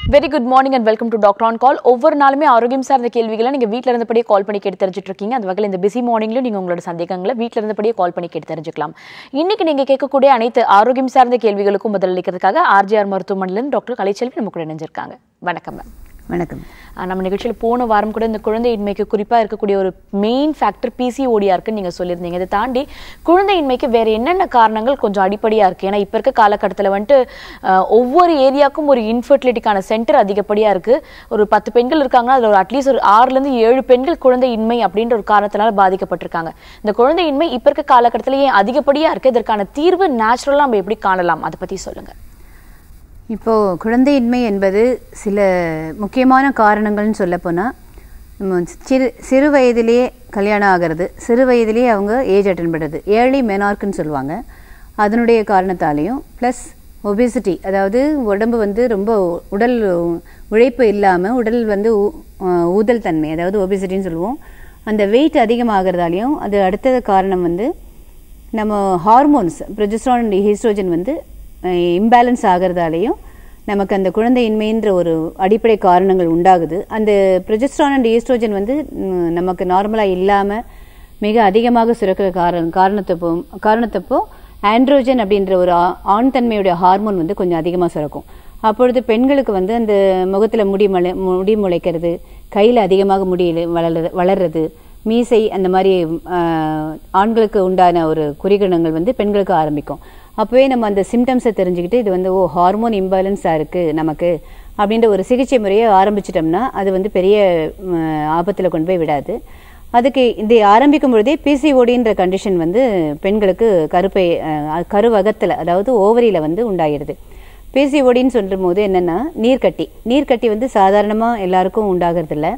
Very good morning and welcome to doctor on call ஒவ்வொரு நாளுமே ஆரோக்கியம் சார்ந்த கேள்விகளை நீங்க வீட்ல இருந்தபடியே கால் பண்ணி கேட்டு தெரிஞ்சுட்டு இருக்கீங்க அந்த வகையில் இந்த பிஸி மார்னிங்லயும் நீங்க உங்களோட சந்தேகங்களை வீட்ல இருந்தபடியே கால் பண்ணி கேட்டு தெரிஞ்சுக்கலாம் இன்னைக்கு நீங்க கேட்கக்கூடிய அனைத்து ஆரோக்கியம் சார்ந்த கேள்விகளுக்கும் பதிலளிக்கிறதுக்காக ஆர்ஜிஆர் மருத்துவமனையிலிருந்து டாக்டர் கலைச்செல்வி நம்ம கூட இணைஞ்சிருக்காங்க வணக்கம் மேம் வணக்கம் ஆஹ் நம்ம நிகழ்ச்சியில் போன வாரம் கூட இந்த குழந்தையின்மைக்கு குறிப்பாக இருக்கக்கூடிய ஒரு மெயின் ஃபேக்டர் பிசிஓடியா இருக்குன்னு நீங்கள் சொல்லியிருந்தீங்க இதை தாண்டி குழந்தையின்மைக்கு வேற என்னென்ன காரணங்கள் கொஞ்சம் அடிப்படையாக இருக்குது ஏன்னா இப்போ இருக்க காலகட்டத்தில் வந்துட்டு ஆஹ் ஒவ்வொரு ஏரியாவுக்கும் ஒரு இன்ஃபர்டிலிட்டிக்கான சென்டர் அதிகப்படியாக இருக்குது ஒரு பத்து பெண்கள் இருக்காங்கன்னா அதில் ஒரு அட்லீஸ்ட் ஒரு ஆறுலேருந்து ஏழு பெண்கள் குழந்தையின்மை அப்படின்ற ஒரு காரணத்தினால பாதிக்கப்பட்டிருக்காங்க இந்த குழந்தையின்மை இப்போ இருக்க காலகட்டத்தில் ஏன் அதிகப்படியாக இருக்குது இதற்கான தீர்வு நேச்சுரலாக நம்ம எப்படி காணலாம் அதை பற்றி சொல்லுங்கள் இப்போது குழந்தையின்மை என்பது சில முக்கியமான காரணங்கள்னு சொல்லப்போனால் நம்ம சிறு சிறு வயதிலேயே கல்யாணம் ஆகிறது சிறு வயதிலேயே அவங்க ஏஜ் அட்டன் பண்ணுறது ஏர்லி மெனார்க்குன்னு சொல்லுவாங்க அதனுடைய காரணத்தாலையும் ப்ளஸ் ஒபிசிட்டி அதாவது உடம்பு வந்து ரொம்ப உடல் உழைப்பு இல்லாமல் உடல் வந்து ஊ- அஹ் ஊதல் தன்மை அதாவது ஒபிசிட்டின்னு சொல்லுவோம் அந்த வெயிட் அதிகமாகிறதாலையும் அது அடுத்தது காரணம் வந்து நம்ம ஹார்மோன்ஸ் ப்ரொஜெஸ்ட்ரான் அண்ட் ஹீஸ்ட்ரோஜன் வந்து இம்பேலன்ஸ் ஆகிறதாலையும் நமக்கு அந்த குழந்தையின்மைன்ற ஒரு அடிப்படை காரணங்கள் உண்டாகுது அந்த ப்ரொஜெஸ்ட்ரான் அண்ட் ஈஸ்ட்ரோஜன் வந்து ம், நமக்கு நார்மலாக இல்லாமல் மிக அதிகமாக சுரக்கிற காரணம் காரணத்தப்போ காரணத்தப்போ ஆண்ட்ரோஜன் அப்படின்ற ஒரு ஆ- ஆண் தன்மையுடைய ஹார்மோன் வந்து கொஞ்சம் அதிகமாக சுரக்கும் அப்பொழுது பெண்களுக்கு வந்து அந்த முகத்தில் முடி மலை முடி முளைக்கிறது கையில் அதிகமாக முடி இழு- வளர்றது வளர்றது மீசை அந்த மாதிரி ஆஹ், ஆண்களுக்கு உண்டான ஒரு குறிகணங்கள் வந்து பெண்களுக்கு ஆரம்பிக்கும் அப்போவே நம்ம அந்த சிம்டம்ஸை தெரிஞ்சுக்கிட்டு இது வந்து ஓ ஹார்மோன் இம்பேலன்ஸாக இருக்குது நமக்கு அப்படின்ற ஒரு சிகிச்சை முறையை ஆரம்பிச்சிட்டோம்னா அது வந்து பெரிய ஆபத்தில் கொண்டு போய் விடாது அதுக்கு இது ஆரம்பிக்கும் பொழுதே பிசிஓடின்ற கண்டிஷன் வந்து பெண்களுக்கு கருப்பை அஹ், கருவகத்தில் அதாவது ஓவரியில் வந்து உண்டாகிடுது பிசிஓடின்னு சொல்லும் போது என்னென்னா நீர்க்கட்டி நீர்க்கட்டி வந்து சாதாரணமாக எல்லாருக்கும் உண்டாகிறதில்ல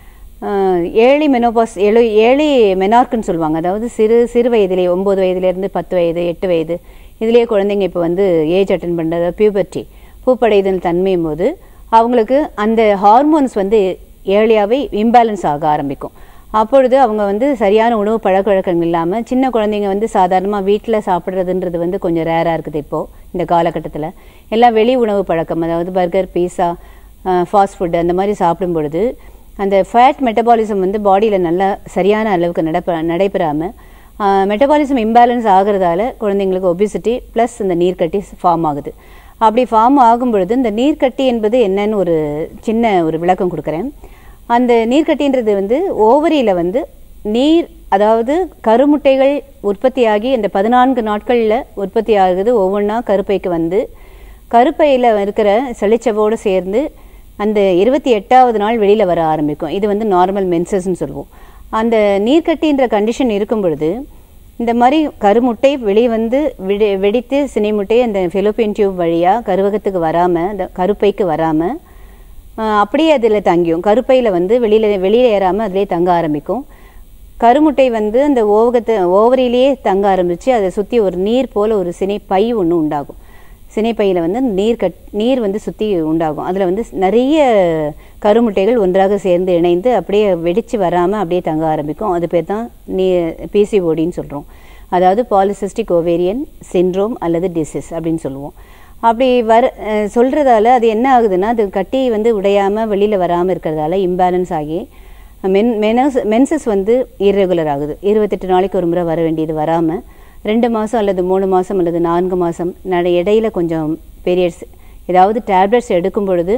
ஏழி மெனோபாஸ் ஏழு ஏழி மெனார்க்குன்னு சொல்லுவாங்க அதாவது சிறு சிறு வயதிலே ஒம்பது வயதுலேருந்து பத்து வயது எட்டு வயது இதுலேயே குழந்தைங்க இப்போ வந்து ஏஜ் அட்டன் பண்ணுறது பியூபர்ட்டி பூப்படைதல் தன்மையும் போது அவங்களுக்கு அந்த ஹார்மோன்ஸ் வந்து ஏர்லியாகவே இம்பேலன்ஸ் ஆக ஆரம்பிக்கும் அப்பொழுது அவங்க வந்து சரியான உணவு பழக்க வழக்கங்கள் இல்லாமல் சின்ன குழந்தைங்க வந்து சாதாரணமாக வீட்டில் சாப்பிட்றதுன்றது வந்து கொஞ்சம் ரேராக இருக்குது இப்போது இந்த காலகட்டத்தில் எல்லாம் வெளி உணவு பழக்கம் அதாவது பர்கர் பீஸா ஃபாஸ்ட் ஃபுட் அந்த மாதிரி சாப்பிடும் பொழுது அந்த ஃபேட் மெட்டபாலிசம் வந்து பாடியில் நல்லா சரியான அளவுக்கு நடப்ப நடைபெறாமல் மெட்டபாலிசம் இம்பேலன்ஸ் ஆகிறதால குழந்தைங்களுக்கு ஒபிசிட்டி ப்ளஸ் இந்த நீர்க்கட்டி ஃபார்ம் ஆகுது அப்படி ஃபார்ம் ஆகும் பொழுது இந்த நீர்க்கட்டி என்பது என்னன்னு ஒரு சின்ன ஒரு விளக்கம் கொடுக்குறேன் அந்த நீர்க்கட்டின்றது வந்து ஓவரியில் வந்து நீர் அதாவது கருமுட்டைகள் உற்பத்தியாகி இந்த பதினான்கு நாட்களில் உற்பத்தி ஆகுது ஒவ்வொன்றா கருப்பைக்கு வந்து கருப்பையில் இருக்கிற சளிச்சவோடு சேர்ந்து அந்த இருபத்தி எட்டாவது நாள் வெளியில் வர ஆரம்பிக்கும் இது வந்து நார்மல் மென்சஸ்ன்னு சொல்லுவோம் அந்த நீர்க்கட்டின்ற கண்டிஷன் இருக்கும் பொழுது இந்த மாதிரி கருமுட்டை வெளியே வந்து விடி வெடித்து சினை முட்டை அந்த ஃபெலோப்பியன் டியூப் வழியாக கருவகத்துக்கு வராமல் அந்த கருப்பைக்கு வராமல் அப்படியே அதில் தங்கியும் கருப்பையில் வந்து வெளியில் வெளியே ஏறாமல் அதிலே தங்க ஆரம்பிக்கும் கருமுட்டை வந்து அந்த ஓவகத்தை ஓவரிலேயே தங்க ஆரம்பித்து அதை சுற்றி ஒரு நீர் போல் ஒரு சினை பை ஒன்று உண்டாகும் சினைப்பையில் வந்து நீர் கட் நீர் வந்து சுற்றி உண்டாகும் அதில் வந்து நிறைய கருமுட்டைகள் ஒன்றாக சேர்ந்து இணைந்து அப்படியே வெடித்து வராமல் அப்படியே தங்க ஆரம்பிக்கும் அது பேர் தான் நீ பிசிஓடின்னு சொல்கிறோம் அதாவது பாலிசிஸ்டிக் ஓவேரியன் சிண்ட்ரோம் அல்லது டிசீஸ் அப்படின்னு சொல்லுவோம் அப்படி வர அஹ், சொல்றதால அது என்ன ஆகுதுன்னா அது கட்டி வந்து உடையாமல் வெளியில் வராமல் இருக்கிறதால இம்பேலன்ஸ் ஆகி மென் மெனஸ் மென்சஸ் வந்து இர்ரெகுலர் ஆகுது இருபத்தெட்டு நாளைக்கு ஒரு முறை வர வேண்டியது வராமல் ரெண்டு மாதம் அல்லது மூணு மாதம் அல்லது நான்கு மாதம் நட இடையில கொஞ்சம் பீரியட்ஸ் ஏதாவது டேப்லெட்ஸ் எடுக்கும் பொழுது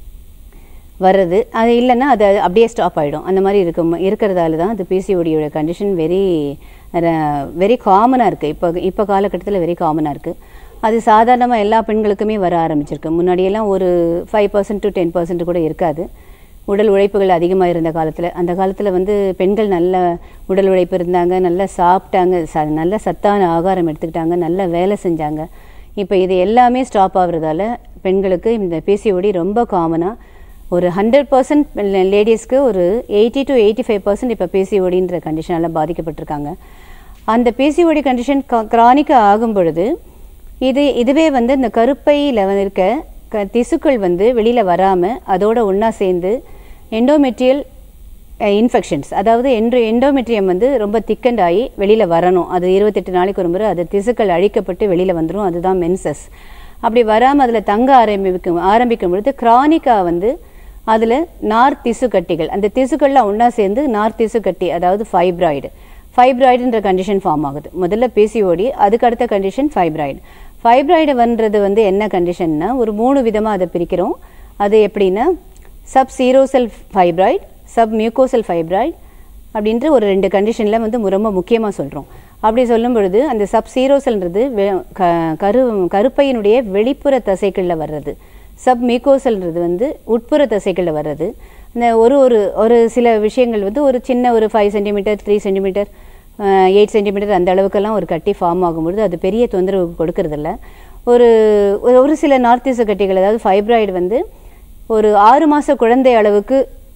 வர்றது அது இல்லைன்னா அது அப்படியே ஸ்டாப் ஆகிடும் அந்த மாதிரி இருக்கும் இருக்கிறதால தான் அது பிசிஓடியோட கண்டிஷன் வெரி வெரி காமனாக இருக்குது இப்போ இப்போ காலகட்டத்தில் வெரி காமனாக இருக்குது அது சாதாரணமாக எல்லா பெண்களுக்குமே வர ஆரம்பிச்சிருக்கு முன்னாடியெல்லாம் ஒரு five percent to ten percent கூட இருக்காது உடல் உழைப்புகள் அதிகமாக இருந்த காலத்தில் அந்த காலத்தில் வந்து பெண்கள் நல்ல உடல் உழைப்பு இருந்தாங்க நல்லா சாப்பிட்டாங்க ச நல்ல சத்தான ஆகாரம் எடுத்துக்கிட்டாங்க நல்ல வேலை செஞ்சாங்க இப்போ இது எல்லாமே ஸ்டாப் ஆகுறதால பெண்களுக்கு இந்த பிசிஓடி ரொம்ப காமனாக ஒரு ஹண்ட்ரட் பர்சன்ட் லேடிஸ்க்கு ஒரு eighty to eighty five percent இப்போ பிசிஓடின்ற கண்டிஷனால் பாதிக்கப்பட்டிருக்காங்க அந்த பிசிஓடி கண்டிஷன் கிரானிக்காக ஆகும் பொழுது இது இதுவே வந்து இந்த கருப்பையில் இருக்க க திசுக்கள் வந்து வெளியில் வராமல் அதோட ஒன்றா சேர்ந்து எண்டோமெட்ரியல் இன்ஃபெக்ஷன்ஸ் அதாவது என்ட்ரோ எண்டோமெட்ரியம் வந்து ரொம்ப திக்கண்ட் ஆகி வெளியில் வரணும் அது இருபத்தெட்டு நாளைக்கு ஒரு முறை அது திசுக்கள் அழிக்கப்பட்டு வெளியில் வந்துடும் அதுதான் மென்சஸ் அப்படி வராமல் அதில் தங்க ஆரம்பிக்கும் ஆரம்பிக்கும் பொழுது கிரானிக்காக வந்து அதில் நார் திசு கட்டிகள் அந்த திசுக்கள்லாம் ஒன்றா சேர்ந்து நார் திசு கட்டி அதாவது ஃபைப்ராய்டு ஃபைப்ராய்டுன்ற கண்டிஷன் ஃபார்ம் ஆகுது முதல்ல பிசிஓடி அதுக்கு அடுத்த கண்டிஷன் ஃபைப்ராய்டு ஃபைப்ராய்டு வந்தது வந்து என்ன கண்டிஷன்னா ஒரு மூணு விதமாக அதை பிரிக்கிறோம் அது எப்படின்னா sub serosal fibroid sub mucosal fibroid அப்படின்ற ஒரு ரெண்டு கண்டிஷனில் வந்து ரொம்ப முக்கியமாக சொல்கிறோம் அப்படி சொல்லும் பொழுது அந்த சப் சீரோசல்ன்றது வெ- க- கரு கருப்பையினுடைய வெளிப்புற தசைகளில் வர்றது சப் மியூக்கோசல்ன்றது வந்து உட்புற தசைகளில் வர்றது இந்த ஒரு ஒரு ஒரு சில விஷயங்கள் வந்து ஒரு சின்ன ஒரு five centimetre three centimetre eight centimetre அந்த அளவுக்கெல்லாம் ஒரு கட்டி ஃபார்ம் ஆகும்பொழுது அது பெரிய தொந்தரவு கொடுக்கறதில்ல ஒரு ஒரு- ஒரு சில நார்த்திச கட்டிகள் அதாவது ஃபைப்ராய்டு வந்து ஒரு ஆறு மாத குழந்தை அளவுக்கு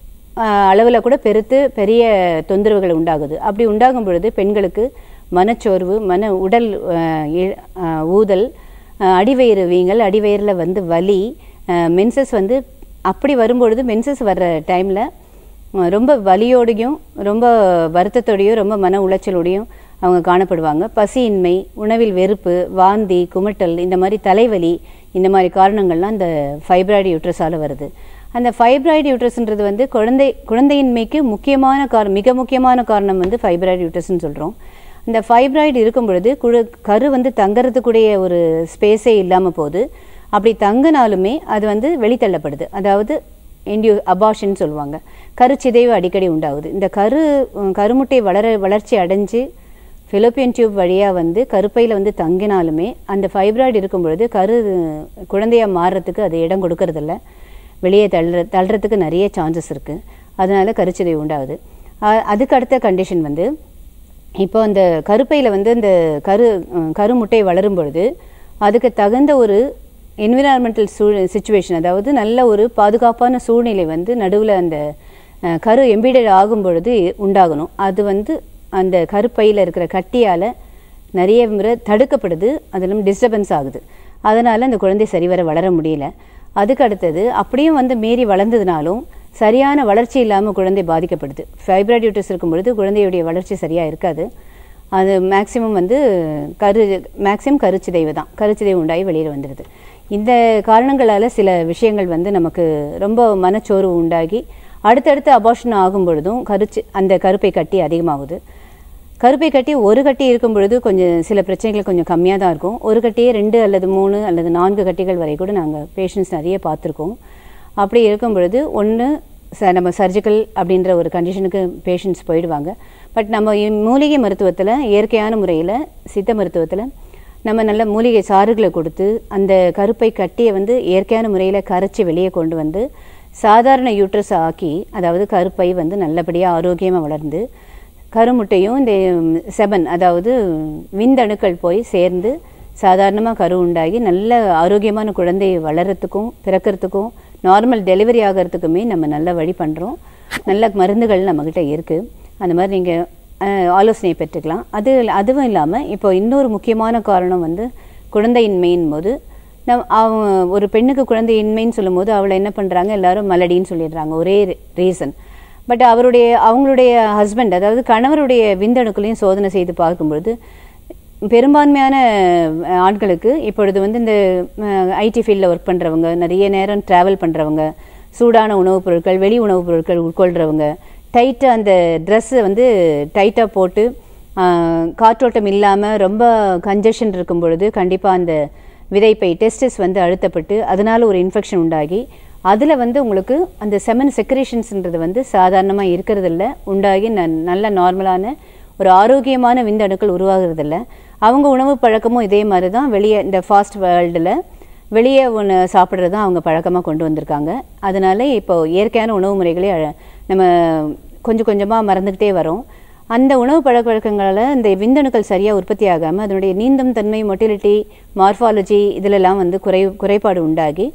அளவில் கூட பெருத்து பெரிய தொந்தரவுகள் உண்டாகுது அப்படி உண்டாகும் பொழுது பெண்களுக்கு மனச்சோர்வு மன உடல் அஹ், இ- அஹ், ஊதல் அஹ், அடிவயிறு வீங்கல் அடிவயிறில் வந்து வலி மென்சஸ் வந்து அப்படி வரும்பொழுது மென்சஸ் வர்ற டைமில் ரொம்ப வலியோடையும் ரொம்ப வருத்தத்தோடையும் ரொம்ப மன உளைச்சலோடையும் அவங்க காணப்படுவாங்க பசியின்மை உணவில் வெறுப்பு வாந்தி குமட்டல் இந்த மாதிரி தலைவலி இந்த மாதிரி காரணங்கள்லாம் இந்த ஃபைப்ராய்டு யூட்ரஸால் வருது அந்த ஃபைப்ராய்டு யூட்ரஸ்ன்றது வந்து குழந்தை குழந்தையின்மைக்கு முக்கியமான காரணம் மிக முக்கியமான காரணம் வந்து ஃபைப்ராய்டு யூட்ரஸ்ன்னு சொல்கிறோம் இந்த ஃபைப்ராய்டு இருக்கும் பொழுது குழு கரு வந்து தங்கறதுக்குடைய ஒரு ஸ்பேஸே இல்லாமல் போகுது அப்படி தங்கினாலுமே அது வந்து வெளித்தள்ளப்படுது அதாவது இண்டியூ அபாஷன் சொல்லுவாங்க கருச்சிதைவு அடிக்கடி உண்டாகுது இந்த கரு உம், கருமுட்டை வளர வளர்ச்சி அடைஞ்சு ஃபிலோப்பியன் டியூப் வழியாக வந்து கருப்பையில் வந்து தங்கினாலுமே அந்த ஃபைப்ராய்டு இருக்கும் பொழுது கரு குழந்தையா மாறுறதுக்கு அது இடம் கொடுக்கறதில்ல வெளியே தள்ளுற தள்ளுறதுக்கு நிறைய சான்சஸ் இருக்குது அதனால கருச்சிதைவு உண்டாகுது அ- அதுக்கு அடுத்த கண்டிஷன் வந்து இப்போ அந்த கருப்பையில் வந்து இந்த கரு அஹ், கருமுட்டை வளரும் பொழுது அதுக்கு தகுந்த ஒரு என்விரான்மெண்டல் சூ சுச்சுவேஷன் அதாவது நல்ல ஒரு பாதுகாப்பான சூழ்நிலை வந்து நடுவில் அந்த அஹ், கரு எம்பிடட் ஆகும் பொழுது உண்டாகணும் அது வந்து அந்த கருப்பையில் இருக்கிற கட்டியால் நிறைய முறை தடுக்கப்படுது அதிலும் டிஸ்டர்பன்ஸ் ஆகுது அதனால் அந்த குழந்தை சரிவர வளர முடியல அதுக்கு அடுத்தது அப்படியும் வந்து மீறி வளர்ந்ததுனாலும் சரியான வளர்ச்சி இல்லாமல் குழந்தை பாதிக்கப்படுது ஃபைப்ராய்டு யூட்டஸ் இருக்கும் பொழுது குழந்தையுடைய வளர்ச்சி சரியாக இருக்காது அது மேக்ஸிமம் வந்து கரு மேக்ஸிமம் கருச்சிதைவு தான் கருச்சிதைவு உண்டாகி வெளியில் வந்துடுது இந்த காரணங்களால் சில விஷயங்கள் வந்து நமக்கு ரொம்ப மனச்சோர்வு உண்டாகி அடுத்தடுத்து அபார்ஷன் ஆகும் பொழுதும் கருச்சி அந்த கருப்பை கட்டி அதிகமாகுது கருப்பை கட்டி ஒரு கட்டி இருக்கும் பொழுது கொஞ்சம் சில பிரச்சனைகள் கொஞ்சம் கம்மியாக தான் இருக்கும் ஒரு கட்டியே ரெண்டு அல்லது மூணு அல்லது நான்கு கட்டிகள் வரை கூட நாங்கள் பேஷண்ட்ஸ் நிறைய பார்த்துருக்கோம் அப்படி இருக்கும் பொழுது ஒன்று ச நம்ம சர்ஜிக்கல் அப்படின்ற ஒரு கண்டிஷனுக்கு பேஷண்ட்ஸ் போயிடுவாங்க பட் நம்ம இ- மூலிகை மருத்துவத்தில் இயற்கையான முறையில் சித்த மருத்துவத்தில் நம்ம நல்ல மூலிகை சாறுகளை கொடுத்து அந்த கருப்பை கட்டியை வந்து இயற்கையான முறையில் கரைச்சி வெளியே கொண்டு வந்து சாதாரண யூட்ரஸ் ஆக்கி அதாவது கருப்பை வந்து நல்லபடியாக ஆரோக்கியமாக வளர்ந்து கருமுட்டையும் இந்த செபன் அதாவது விந்தணுக்கள் போய் சேர்ந்து சாதாரணமாக கரு உண்டாகி நல்ல ஆரோக்கியமான குழந்தை வளர்கிறதுக்கும் பிறக்கிறதுக்கும் நார்மல் டெலிவரி ஆகிறதுக்குமே நம்ம நல்ல வழி பண்ணுறோம் நல்ல மருந்துகள் நம்மக்கிட்ட இருக்குது அந்த மாதிரி நீங்கள் ஆலோசனை பெற்றுக்கலாம் அது அதுவும் இல்லாமல் இப்போ இன்னொரு முக்கியமான காரணம் வந்து குழந்தையின்மையின் போது நம் அவங்க ஒரு பெண்ணுக்கு குழந்தையின்மைன்னு சொல்லும்போது அவளை என்ன பண்ணுறாங்க எல்லாரும் மலடின்னு சொல்லிடுறாங்க ஒரே ரீசன் பட் அவருடைய அவங்களுடைய ஹஸ்பண்ட் அதாவது கணவருடைய விந்தணுக்களையும் சோதனை செய்து பார்க்கும்பொழுது பெரும்பான்மையான அஹ், ஆட்களுக்கு இப்பொழுது வந்து இந்த ஐடி ஃபீல்டில் ஒர்க் பண்ணுறவங்க நிறைய நேரம் ட்ராவல் பண்ணுறவங்க சூடான உணவுப் பொருட்கள் வெளி உணவுப் பொருட்கள் உட்கொள்கிறவங்க டைட்டாக அந்த ட்ரெஸ்ஸை வந்து டைட்டாக போட்டு ஆஹ், காற்றோட்டம் இல்லாமல் ரொம்ப கன்ஜெஷன் இருக்கும் பொழுது கண்டிப்பாக அந்த விதைப்பை டெஸ்டஸ் வந்து அழுத்தப்பட்டு அதனால ஒரு இன்ஃபெக்ஷன் உண்டாகி அதில் வந்து உங்களுக்கு அந்த செமன் செக்ரேஷன்ஸ்ன்றது வந்து சாதாரணமாக இருக்கிறதில்ல உண்டாகி ந நல்ல நார்மலான ஒரு ஆரோக்கியமான விந்தணுக்கள் உருவாகிறதில்ல அவங்க உணவு பழக்கமும் இதே மாதிரி தான் வெளியே இந்த ஃபாஸ்ட் வேர்ல்டில் வெளியே ஒன்று சாப்பிட்றது தான் அவங்க பழக்கமாக கொண்டு வந்திருக்காங்க அதனால இப்போ இயற்கையான உணவு முறைகளே அழ- நம்ம கொஞ்சம் கொஞ்சமாக மறந்துக்கிட்டே வரோம் அந்த உணவு பழக்க வழக்கங்களால் இந்த விந்தணுக்கள் சரியாக உற்பத்தி ஆகாமல் அதனுடைய நீந்தும் தன்மை மொட்டிலிட்டி மார்ஃபாலஜி இதிலெல்லாம் வந்து குறை குறைபாடு உண்டாகி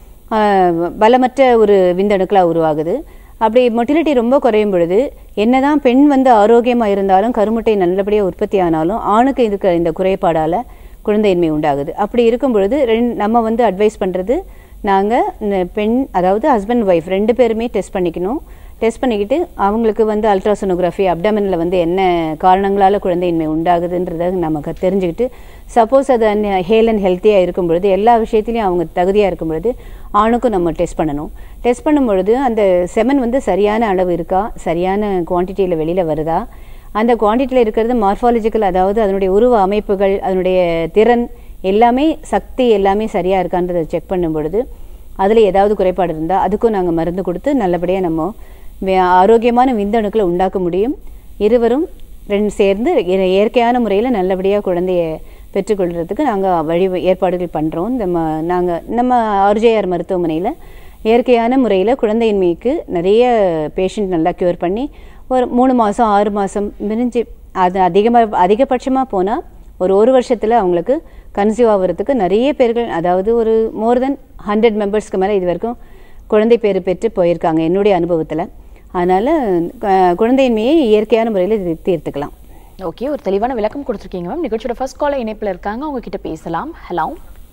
ஆஹ், பலமற்ற ஒரு விந்தணுக்களாக உருவாகுது அப்படி மொட்டிலிட்டி ரொம்ப குறையும் பொழுது என்னதான் பெண் வந்து ஆரோக்கியமாக இருந்தாலும் கருமுட்டை நல்லபடியாக உற்பத்தி ஆனாலும் ஆணுக்கு இதுக்கு இந்த குறைபாடால் குழந்தையின்மை உண்டாகுது அப்படி இருக்கும் பொழுது ரெண் நம்ம வந்து அட்வைஸ் பண்ணுறது நாங்கள் இந்த பெண் அதாவது ஹஸ்பண்ட் ஒய்ஃப் ரெண்டு பேருமே டெஸ்ட் பண்ணிக்கணும் டெஸ்ட் பண்ணிக்கிட்டு அவங்களுக்கு வந்து அல்ட்ராசோனோகிராஃபி அப்டமனில் வந்து என்ன காரணங்களால் குழந்தையின்மை உண்டாகுதுன்றதை நமக்கு தெரிஞ்சுக்கிட்டு சப்போஸ் அது ஹேல் அண்ட் ஹெல்த்தியாக இருக்கும் பொழுது எல்லா விஷயத்துலையும் அவங்க தகுதியாக இருக்கும் பொழுது ஆணுக்கும் நம்ம டெஸ்ட் பண்ணணும் டெஸ்ட் பண்ணும் பொழுது அந்த செமன் வந்து சரியான அளவு இருக்கா சரியான குவான்டிட்டியில் வெளியில் வருதா அந்த குவான்டிட்டியில் இருக்கிறது மார்ஃபாலஜிக்கல் அதாவது அதனுடைய உருவ அமைப்புகள் அதனுடைய திறன் எல்லாமே சக்தி எல்லாமே சரியாக இருக்கான்றதை செக் பண்ணும் பொழுது அதில் ஏதாவது குறைபாடு இருந்தால் அதுக்கும் நாங்கள் மருந்து கொடுத்து நல்லபடியாக நம்ம வே- ஆரோக்கியமான விந்தணுக்களை உண்டாக்க முடியும் இருவரும் ரெண்டு சேர்ந்து இய- இயற்கையான முறையில் நல்லபடியாக குழந்தைய பெற்றுக்கொள்கிறதுக்கு நாங்கள் வழி ஏற்பாடுகள் பண்ணுறோம் நம்ம நாங்கள் நம்ம ஆர்ஜேஆர் மருத்துவமனையில் இயற்கையான முறையில் குழந்தையின்மைக்கு நிறைய பேஷண்ட் நல்லா க்யூர் பண்ணி ஒரு மூணு மாதம் ஆறு மாதம் மிரிஞ்சு அது அதிகமாக அதிகபட்சமாக போனால் ஒரு ஒரு வருஷத்தில் அவங்களுக்கு கன்சீவ் ஆகிறதுக்கு நிறைய பேர்கள் அதாவது ஒரு மோர் தென் ஹண்ட்ரட் மெம்பர்ஸ்க்கு மேலே இது வரைக்கும் குழந்தை பேர் பெற்று போயிருக்காங்க என்னுடைய அனுபவத்தில் அதனால் குழந்தையின்மையை இயற்கையான முறையில் இது தீர்த்துக்கலாம் ஓகே ஒரு தெளிவான விளக்கம் கொடுத்துருக்கீங்க மேம் நிகழ்ச்சியோட ஃபர்ஸ்ட் கால இணைப்புல இருக்காங்க உங்ககிட்ட பேசலாம் ஹலோ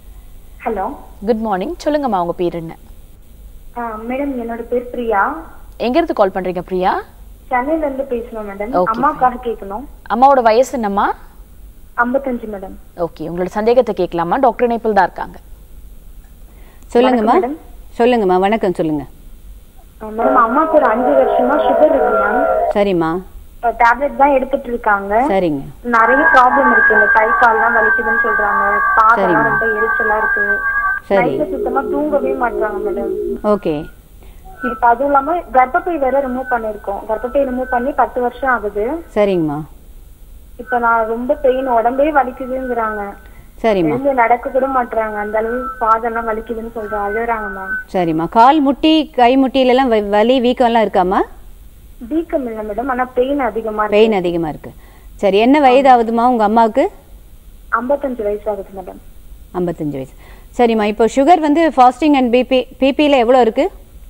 ஹலோ குட் மார்னிங் சொல்லுங்கம்மா உங்க பேர் என்ன மேடம் என்னோட பேர் பிரியா எங்க இருந்து கால் பண்றீங்க பிரியா சென்னையில இருந்து பேசணும் மேடம் Okay, அம்மாக்காக கேட்கணும் அம்மாவோட வயசு என்னம்மா ஐம்பத்தஞ்சு மேடம் ஓகே உங்களோட சந்தேகத்தை கேட்கலாமா டாக்டர் இணைப்பில் தான் இருக்காங்க சொல்லுங்கம்மா வணக்கம், சொல்லுங்கம்மா வணக்கம் சொல்லுங்க மேடம் அம்மாக்கு ஒரு அஞ்சு வருஷமா சுகர் இருக்கு மேம் சரிம்மா டேப்லெட் தான் எடுத்துட்டு இருக்காங்க சரிங்க நிறைய ப்ராப்ளம் இருக்கு இந்த கை கால்லாம் வலிக்குதுன்னு சொல்றாங்க பாதெல்லாம் ரொம்ப எரிச்சலா இருக்கு சரி. நைட்ல சுத்தமா தூங்கவே மாட்டாங்க மேடம் ஓகே இப்ப அதுவும் இல்லாம கர்ப்பப்பை வேற ரிமூவ் பண்ணிருக்கோம் கர்ப்பப்பை ரிமூவ் பண்ணி பத்து வருஷம் ஆகுது சரிங்கம்மா இப்ப நான் ரொம்ப பெயின் உடம்பே வலிக்குதுங்கிறாங்க சரிம்மா எழுந்து நடக்க கூட மாட்டாங்க அந்த அளவு பாதெல்லாம் வலிக்குதுன்னு சொல்றாங்க அழுறாங்க மேம் சரிம்மா கால் முட்டி கை முட்டியிலலாம் வ- வலி வீக்கம்லாம் இருக்காம்மா வீக்கம் இல்ல மேடம் ஆனா பெயின் அதிகமா இருக்கு பெயின் அதிகமாக இருக்கு சரி என்ன வயதாகுதுமா உங்கள் அம்மாவுக்கு ஐம்பத்தஞ்சு வயசு ஆகுது மேடம் ஐம்பத்தஞ்சு வயசு சரிம்மா இப்போ சுகர் வந்து ஃபாஸ்டிங் அண்ட் பிபி பிபியில் எவ்வளோ இருக்கு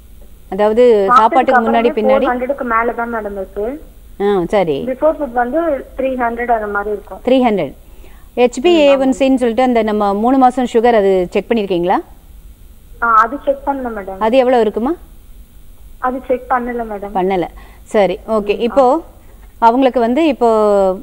அதாவது சாப்பாட்டுக்கு முன்னாடி பின்னாடி ஹண்ட்ரடுக்கு மேல தான் மேடம் இருக்கு ஆ சரி பிஃபோர் ஃபுட் வந்து த்ரீ ஹண்ட்ரட் அந்த மாதிரி இருக்கும் த்ரீ ஹண்ட்ரட் ஹெச்பிஏஒன்சின்னு சொல்லிட்டு அந்த நம்ம மூணு மாதம் சுகர் அது செக் பண்ணியிருக்கீங்களா ஆ, அது செக் பண்ணல மேடம் அது எவ்வளோ இருக்குமா அது செக் பண்ணல மேடம் பண்ணலை சரி ஓகே இப்போ அவங்களுக்கு வந்து இப்போ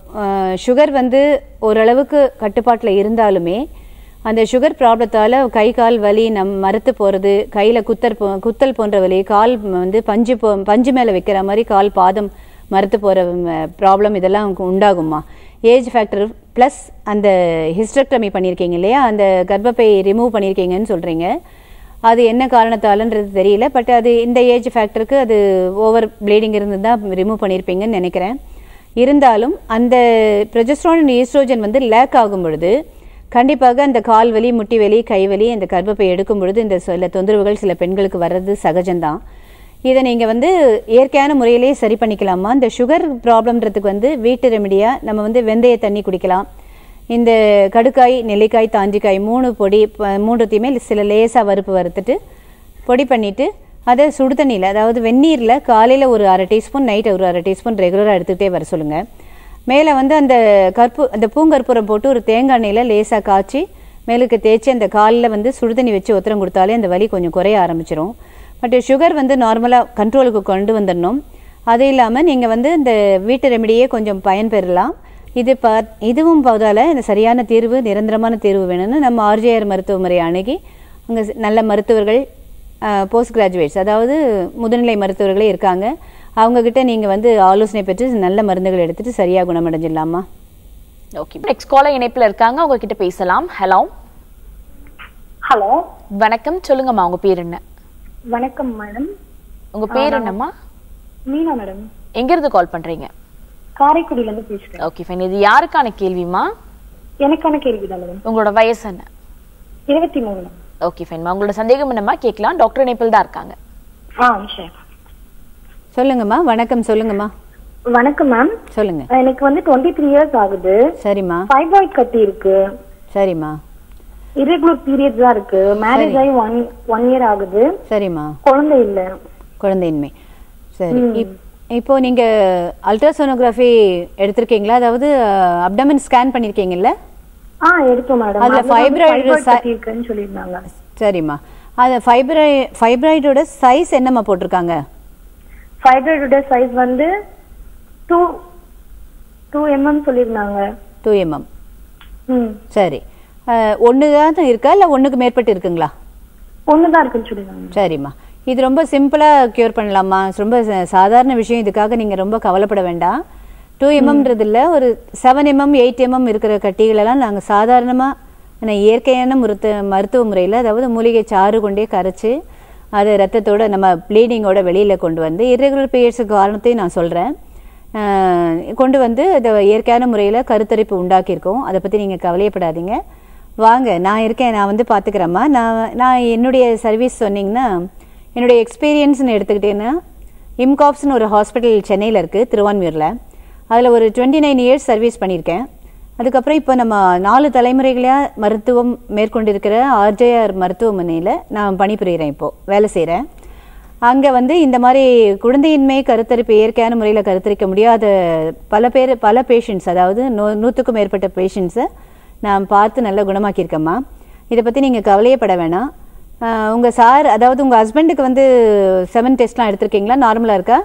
சுகர் வந்து ஓரளவுக்கு கட்டுப்பாட்டில் இருந்தாலுமே அந்த சுகர் ப்ராப்ளத்தால் கை கால் வலி நம் மறுத்து போகிறது கையில் குத்தர் போ- குத்தல் போன்ற வலி கால் வந்து பஞ்சு போ பஞ்சு மேலே வைக்கிற மாதிரி கால் பாதம் மறுத்து போகிற ப்ராப்ளம் இதெல்லாம் அவங்களுக்கு உண்டாகுமா ஏஜ் ஃபேக்டர் ப்ளஸ் அந்த ஹிஸ்டக்டமி பண்ணியிருக்கீங்க இல்லையா அந்த கர்ப்பப்பை ரிமூவ் பண்ணியிருக்கீங்கன்னு சொல்கிறீங்க அது என்ன காரணத்தாலன்றது தெரியல பட் அது இந்த ஏஜ் ஃபேக்டருக்கு அது ஓவர் ப்ளீடிங் இருந்து தான் ரிமூவ் பண்ணியிருப்பீங்கன்னு நினைக்கிறேன் இருந்தாலும் அந்த ப்ரொஜெஸ்ட்ரான் ஈஸ்ட்ரோஜன் வந்து லேக் ஆகும் பொழுது கண்டிப்பாக அந்த கால் வலி முட்டி வலி கை வலி இந்த கர்ப்பப்பை எடுக்கும் பொழுது இந்த சில தொந்தரவுகள் சில பெண்களுக்கு வர்றது சகஜம்தான் இதை நீங்கள் வந்து இயற்கையான முறையிலே சரி பண்ணிக்கலாமா இந்த சுகர் ப்ராப்ளம்ன்றதுக்கு வந்து வீட்டு ரெமிடியாக நம்ம வந்து வெந்தய தண்ணி குடிக்கலாம் இந்த கடுக்காய் நெல்லிக்காய் தாண்டிக்காய் மூணு பொடி ப- மூணுத்தையுமே சில லேசாக வறுப்பு வறுத்துட்டு பொடி பண்ணிவிட்டு அதை சுடு தண்ணியில் அதாவது வெந்நீரில் காலையில் ஒரு அரை டீஸ்பூன் நைட் ஒரு அரை டீஸ்பூன் ரெகுலராக எடுத்துக்கிட்டே வர சொல்லுங்கள் மேலே வந்து அந்த கற்பூ அந்த பூங்கற்பூரம் போட்டு ஒரு தேங்காய் எண்ணெயில் லேசாக காய்ச்சி மேலுக்கு தேய்ச்சி அந்த காலில் வந்து சுடுதண்ணி வச்சு ஒத்தரம் கொடுத்தாலே அந்த வலி கொஞ்சம் குறைய ஆரம்பிச்சிரும் பட் சுகர் வந்து நார்மலாக கண்ட்ரோலுக்கு கொண்டு வந்துடணும் அது இல்லாமல் நீங்கள் வந்து இந்த வீட்டு ரெமடியே கொஞ்சம் பயன்பெறலாம் இது பா இதுவும் போதால இந்த சரியான தீர்வு நிரந்தரமான தீர்வு வேணும்னு நம்ம ஆர்ஜேஆர் மருத்துவமனை அணுகி அங்கே நல்ல மருத்துவர்கள் போஸ்ட் கிராஜுவேட்ஸ் அதாவது முதுநிலை மருத்துவர்களே இருக்காங்க அவங்கக்கிட்ட நீங்கள் வந்து ஆலோசனை பெற்று நல்ல மருந்துகள் எடுத்துட்டு சரியாக குணமடைஞ்சிடலாமா ஓகே நெக்ஸ்ட் கால இணைப்புல இருக்காங்க உங்ககிட்ட பேசலாம் ஹலோ ஹலோ வணக்கம் சொல்லுங்கம்மா உங்க பேர் என்ன வணக்கம் மேடம் உங்க பேர் என்னம்மா மீனா மேடம் எங்க இருந்து கால் பண்றீங்க காரைக்குடியில இருந்து பேசுறேன் ஓகே ஃபைன் இது யாருக்கான கேள்விமா எனக்கான கேள்விதான் மேடம் உங்களோட வயசு என்ன இருபத்தி மூணு ஓகே ஃபைன்மா உங்களோட சந்தேகம் என்னம்மா கேட்கலாம் டாக்டர் இணைப்பில் தான் இருக்காங்க ஆ சரி சொல்லுங்கம்மா வணக்கம் சொல்லுங்கம்மா வணக்கம் மேம் சொல்லுங்க எனக்கு வந்து டுவெண்ட்டி த்ரீ இயர்ஸ் ஆகுது சரிம்மா ஃபைப்ராய்ட் கட்டி இருக்கு சரிம்மா irregular பீரியட்ஸ் தான் இருக்கு மேரேஜ் ஆகி ஒன் ஒன் இயர் ஆகுது சரிம்மா குழந்தை இல்ல குழந்தையின்மை சரி இப்- இப்போ நீங்க அல்ட்ராசோனோகிராஃபி எடுத்திருக்கீங்களா அதாவது அப்டமன் ஸ்கேன் பண்ணிருக்கீங்கல்ல ஆ எடுத்தோம் மேடம் அதுல fibroid ச- இருக்குன்னு சொல்லியிருந்தாங்க சரிம்மா அது ஃபைப்ராய் ஃபைப்ராய்டோட சைஸ் என்னம்மா போட்டிருக்காங்க ஃபைப்ராய்டோட சைஸ் வந்து டூ டூ எம்எம் சொல்லியிருந்தாங்க டூ எம்எம் ம் சரி ஒன்று தான் இருக்கா இல்லை ஒன்றுக்கு மேற்பட்டு இருக்குங்களா ஒன்று தான் இருக்குன்னு சொல்லியிருந்தாங்க சரிம்மா இது ரொம்ப சிம்பிளாக க்யூர் பண்ணலாமா ரொம்ப ச- சாதாரண விஷயம் இதுக்காக நீங்கள் ரொம்ப கவலைப்பட வேண்டாம் டூ எம்எம்ன்றது இல்லை ஒரு செவன் எம்எம் எயிட் எம்எம் இருக்கிற கட்டிகளெல்லாம் நாங்கள் சாதாரணமாக இயற்கையான மருத்துவ மருத்துவ முறையில் அதாவது மூலிகை சாறு கொண்டே கரைச்சி அதை ரத்தத்தோட நம்ம ப்ளீடிங்கோட வெளியில் கொண்டு வந்து irregular பீரியட்ஸுக்கு காரணத்தையும் நான் சொல்கிறேன் கொண்டு வந்து அதை இயற்கையான முறையில் கருத்தரிப்பு உண்டாக்கியிருக்கோம் அதை பற்றி நீங்கள் கவலையப்படாதீங்க வாங்க நான் இருக்கேன் நான் வந்து பார்த்துக்கிறேம்மா நான் நான் என்னுடைய சர்வீஸ் சொன்னீங்கன்னா என்னுடைய எக்ஸ்பீரியன்ஸ்னு எடுத்துக்கிட்டேன்னா இம்காப்ஸ்னு ஒரு ஹாஸ்பிட்டல் சென்னையில் இருக்குது திருவான்மியூரில் அதில் ஒரு டுவெண்ட்டி நைன் இயர்ஸ் சர்வீஸ் பண்ணியிருக்கேன் அதுக்கப்புறம் இப்போ நம்ம நாலு தலைமுறைகளாக மருத்துவம் மேற்கொண்டிருக்கிற ஆர்ஜேஆர் மருத்துவமனையில் நான் பணிபுரிகிறேன் இப்போது வேலை செய்கிறேன் அங்கே வந்து இந்த மாதிரி குழந்தையின்மை கருத்தரிப்பு இயற்கையான முறையில் கருத்தரிக்க முடியாத பல பேர் பல பேஷண்ட்ஸ் அதாவது நூ நூற்றுக்கும் மேற்பட்ட பேஷண்ட்ஸை நான் பார்த்து நல்லா குணமாக்கியிருக்கேம்மா இதை பற்றி நீங்கள் கவலையப்பட வேணாம் உங்கள் சார் அதாவது உங்கள் ஹஸ்பண்டுக்கு வந்து செவன் டெஸ்ட்லாம் எடுத்திருக்கீங்களா நார்மலாக இருக்கா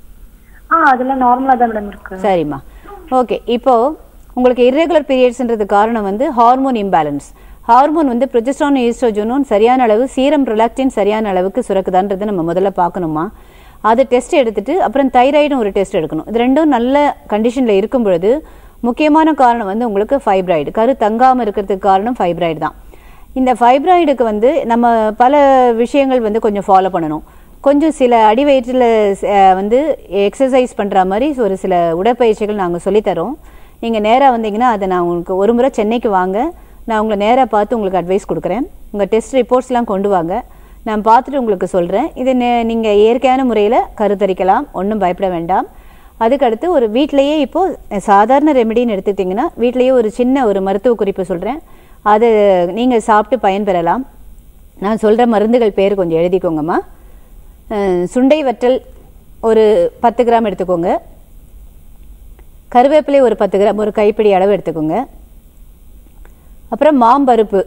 ஆ அதெல்லாம் நார்மலா தான் மேடம் இருக்கு சரிம்மா ஓகே இப்போ உங்களுக்கு irregular பீரியட்ஸ்ன்றது காரணம் வந்து ஹார்மோன் இம்பேலன்ஸ் ஹார்மோன் வந்து ப்ரொஜெஸ்ட்ரான் ஈஸ்ட்ரோஜனும் சரியான அளவு சீரம் ப்ரொலாக்டின் சரியான அளவுக்கு சுரக்குதான்றதை நம்ம முதல்ல பார்க்கணுமா அது டெஸ்ட் எடுத்துட்டு அப்புறம் தைராய்டும் ஒரு டெஸ்ட் எடுக்கணும் இது ரெண்டும் நல்ல கண்டிஷனில் இருக்கும் பொழுது முக்கியமான காரணம் வந்து உங்களுக்கு ஃபைப்ராய்டு கரு தங்காமல் இருக்கிறதுக்கு காரணம் ஃபைப்ராய்டு தான் இந்த ஃபைப்ராய்டுக்கு வந்து நம்ம பல விஷயங்கள் வந்து கொஞ்சம் ஃபாலோ பண்ணணும் கொஞ்சம் சில அடி வயிற்றில் வந்து எக்ஸசைஸ் பண்ணுற மாதிரி ஒரு சில உடற்பயிற்சிகள் நாங்கள் சொல்லித்தரோம் நீங்கள் நேராக வந்தீங்கன்னா அதை நான் உங்களுக்கு ஒரு முறை சென்னைக்கு வாங்க நான் உங்களை நேராக பார்த்து உங்களுக்கு அட்வைஸ் கொடுக்குறேன் உங்கள் டெஸ்ட் ரிப்போர்ட்ஸ்லாம் கொண்டு வாங்க நான் பார்த்துட்டு உங்களுக்கு சொல்கிறேன் இது நீங்கள் இயற்கையான முறையில் கருத்தரிக்கலாம் ஒன்றும் பயப்பட வேண்டாம் அதுக்கடுத்து ஒரு வீட்டிலேயே இப்போது சாதாரண ரெமெடின்னு எடுத்துக்கிட்டிங்கன்னா வீட்டிலேயே ஒரு சின்ன ஒரு மருத்துவ குறிப்பு சொல்கிறேன் அதை நீங்கள் சாப்பிட்டு பயன்பெறலாம் நான் சொல்கிற மருந்துகள் பேர் கொஞ்சம் எழுதிக்கோங்கம்மா அஹ், சுண்டை வற்றல் ஒரு பத்து கிராம் எடுத்துக்கோங்க கருவேப்பிலை ஒரு பத்து கிராம் ஒரு கைப்பிடி அளவு எடுத்துக்கோங்க அப்புறம் மாம்பருப்பு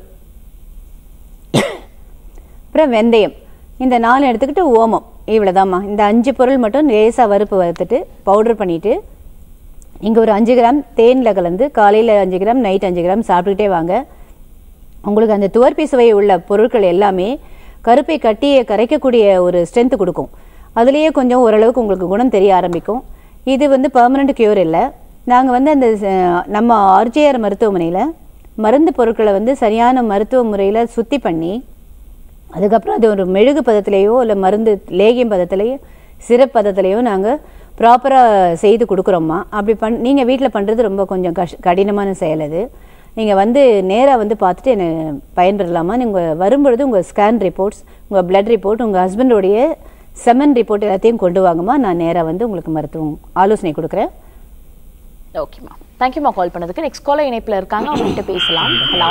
அப்புறம் வெந்தயம் இந்த நாலு எடுத்துக்கிட்டு ஓமம் இவ்வளோதாம்மா இந்த அஞ்சு பொருள் மட்டும் லேசாக வறுப்பு வறுத்துட்டு பவுடர் பண்ணிவிட்டு இங்கே ஒரு அஞ்சு கிராம் தேனில் கலந்து காலையில் அஞ்சு கிராம் நைட் அஞ்சு கிராம் சாப்பிட்டுக்கிட்டே வாங்க உங்களுக்கு அந்த துவர்ப்பி சுவை உள்ள பொருட்கள் எல்லாமே கருப்பை கட்டியை கரைக்கக்கூடிய ஒரு ஸ்ட்ரென்த் கொடுக்கும் அதுலேயே கொஞ்சம் ஓரளவுக்கு உங்களுக்கு குணம் தெரிய ஆரம்பிக்கும் இது வந்து பெர்மனண்ட் கியூர் இல்லை நாங்கள் வந்து அந்த அஹ், நம்ம ஆர்ஜிஆர் மருத்துவமனையில் மருந்து பொருட்களை வந்து சரியான மருத்துவ முறையில் சுத்தி பண்ணி அதுக்கப்புறம் அது ஒரு மெழுகு பதத்திலேயோ இல்லை மருந்து லேகியம் பதத்திலேயோ சிரப் பதத்திலேயோ நாங்கள் ப்ராப்பராக செய்து கொடுக்குறோம்மா அப்படி பண் நீங்கள் வீட்டில் பண்ணுறது ரொம்ப கொஞ்சம் கஷ் கடினமான செயல் அது நீங்கள் வந்து நேராக வந்து பார்த்துட்டு என்னை பயன்பெறலாமா நீங்கள் வரும்பொழுது உங்கள் ஸ்கேன் ரிப்போர்ட்ஸ் உங்கள் பிளட் ரிப்போர்ட் உங்கள் ஹஸ்பண்டோடைய செமன் ரிப்போர்ட் எல்லாத்தையும் கொண்டு வாங்கம்மா நான் நேராக வந்து உங்களுக்கு மருத்துவம் ஆலோசனை கொடுக்குறேன் ஓகேம்மா தேங்க்யூம்மா கால் பண்ணதுக்கு நெக்ஸ்ட் காலர் இணைப்புல இருக்காங்க அவங்ககிட்ட பேசலாம் ஹலோ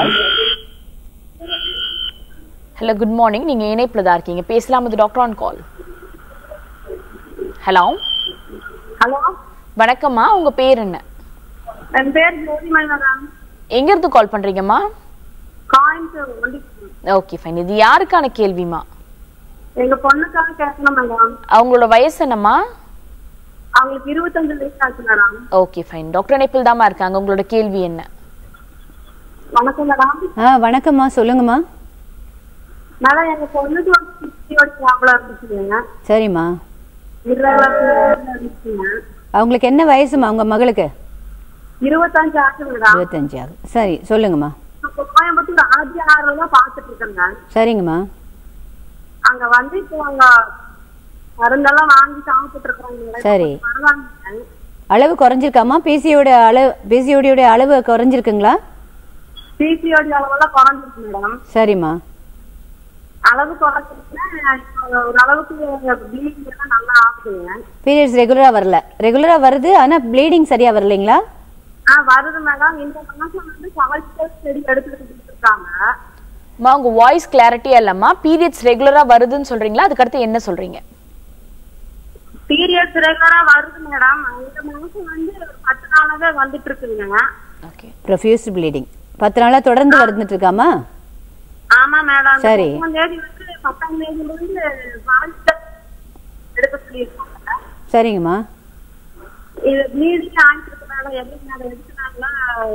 ஹலோ குட் மார்னிங் நீங்க இணைப்புல தான் இருக்கீங்க பேசலாம் இது doctor on call hello hello வணக்கம்மா உங்க பேர் என்ன என் பேர் ஜோதிமணி மேடம் எங்க இருந்து கால் பண்றீங்கம்மா கோயம்புத்தூர் வந்து ஓகே ஃபைன் இது யாருக்கான கேள்விமா எங்க பொண்ணுக்காக கேட்கணும் மேடம் அவங்களோட வயசு என்னம்மா அவங்களுக்கு இருபத்தஞ்சு வயசு ஆச்சு மேடம் ஓகே ஃபைன் டாக்டர் இணைப்பில் தாம்மா இருக்காங்க உங்களோட கேள்வி என்ன வணக்கம் மேடம் ஆ வணக்கம்மா சொல்லுங்கம்மா மேடம் எங்க பொண்ணுக்கு ஒரு சிக்ஸ்டியோட ப்ராப்ளம் இருந்துச்சுங்க சரிம்மா இருபது இருந்துச்சுங்க அவங்களுக்கு என்ன வயசுமா உங்கள் மகளுக்கு இருபத்தஞ்சு ஆச்சு மேடம் இருபத்தஞ்சு ஆகுது சரி சொல்லுங்கம்மா இப்ப கோயம்புத்தூர் ஆர்ஜி ஆறுல தான் பாத்துட்டு இருக்கேங்க சரிங்கம்மா அங்க வந்து இப்போ அங்க மருந்தெல்லாம் வாங்கி சாப்பிட்டு இருக்காங்க சரி. பரவாயில்ல அளவு குறைஞ்சிருக்காம்மா பிசியோட அளவு பிசியோடியோட அளவு குறைஞ்சிருக்குங்களா பிசிஓடி அளவெல்லாம் குறைஞ்சிருக்கு மேடம் சரிம்மா அளவு குறைச்சிருக்குன்னா இப்போ ஒரு அளவுக்கு ப்ளீடிங் எல்லாம் நல்லா ஆகுதுங்க பீரியட்ஸ் ரெகுலராக வரல ரெகுலராக வருது ஆனால் ப்ளீடிங் சரியாக வரலைங்களா ஆ வருது மேடம் இந்த மாசம் வந்து சவல் செடி எடுத்துக்கிட்டு இருக்காங்க அம்மா உங்க வாய்ஸ் கிளாரிட்டியா இல்லம்மா பீரியட்ஸ் ரெகுலரா வருதுன்னு சொல்றீங்களா அதுக்கடுத்து என்ன சொல்றீங்க பீரியட்ஸ் ரெகுலரா வருது மேடம் இந்த மாசம் வந்து ஒரு பத்து நாளாவே வந்துட்டு இருக்குங்க ஓகே ப்ரொஃப்யூஸ்ட் ப்ளீடிங் பத்து நாளாக தொடர்ந்து வந்துட்டு இருக்காமா ஆமா மேடம் சரி. தேதி வந்து பத்தாம் தேதியில இருந்து வாழ்க்கை எடுக்க சொல்லியிருக்காங்க சரிங்கம்மா இது ப்ளீடிங் ஆகிருக்கனால எப்படி அதை எடுத்தனால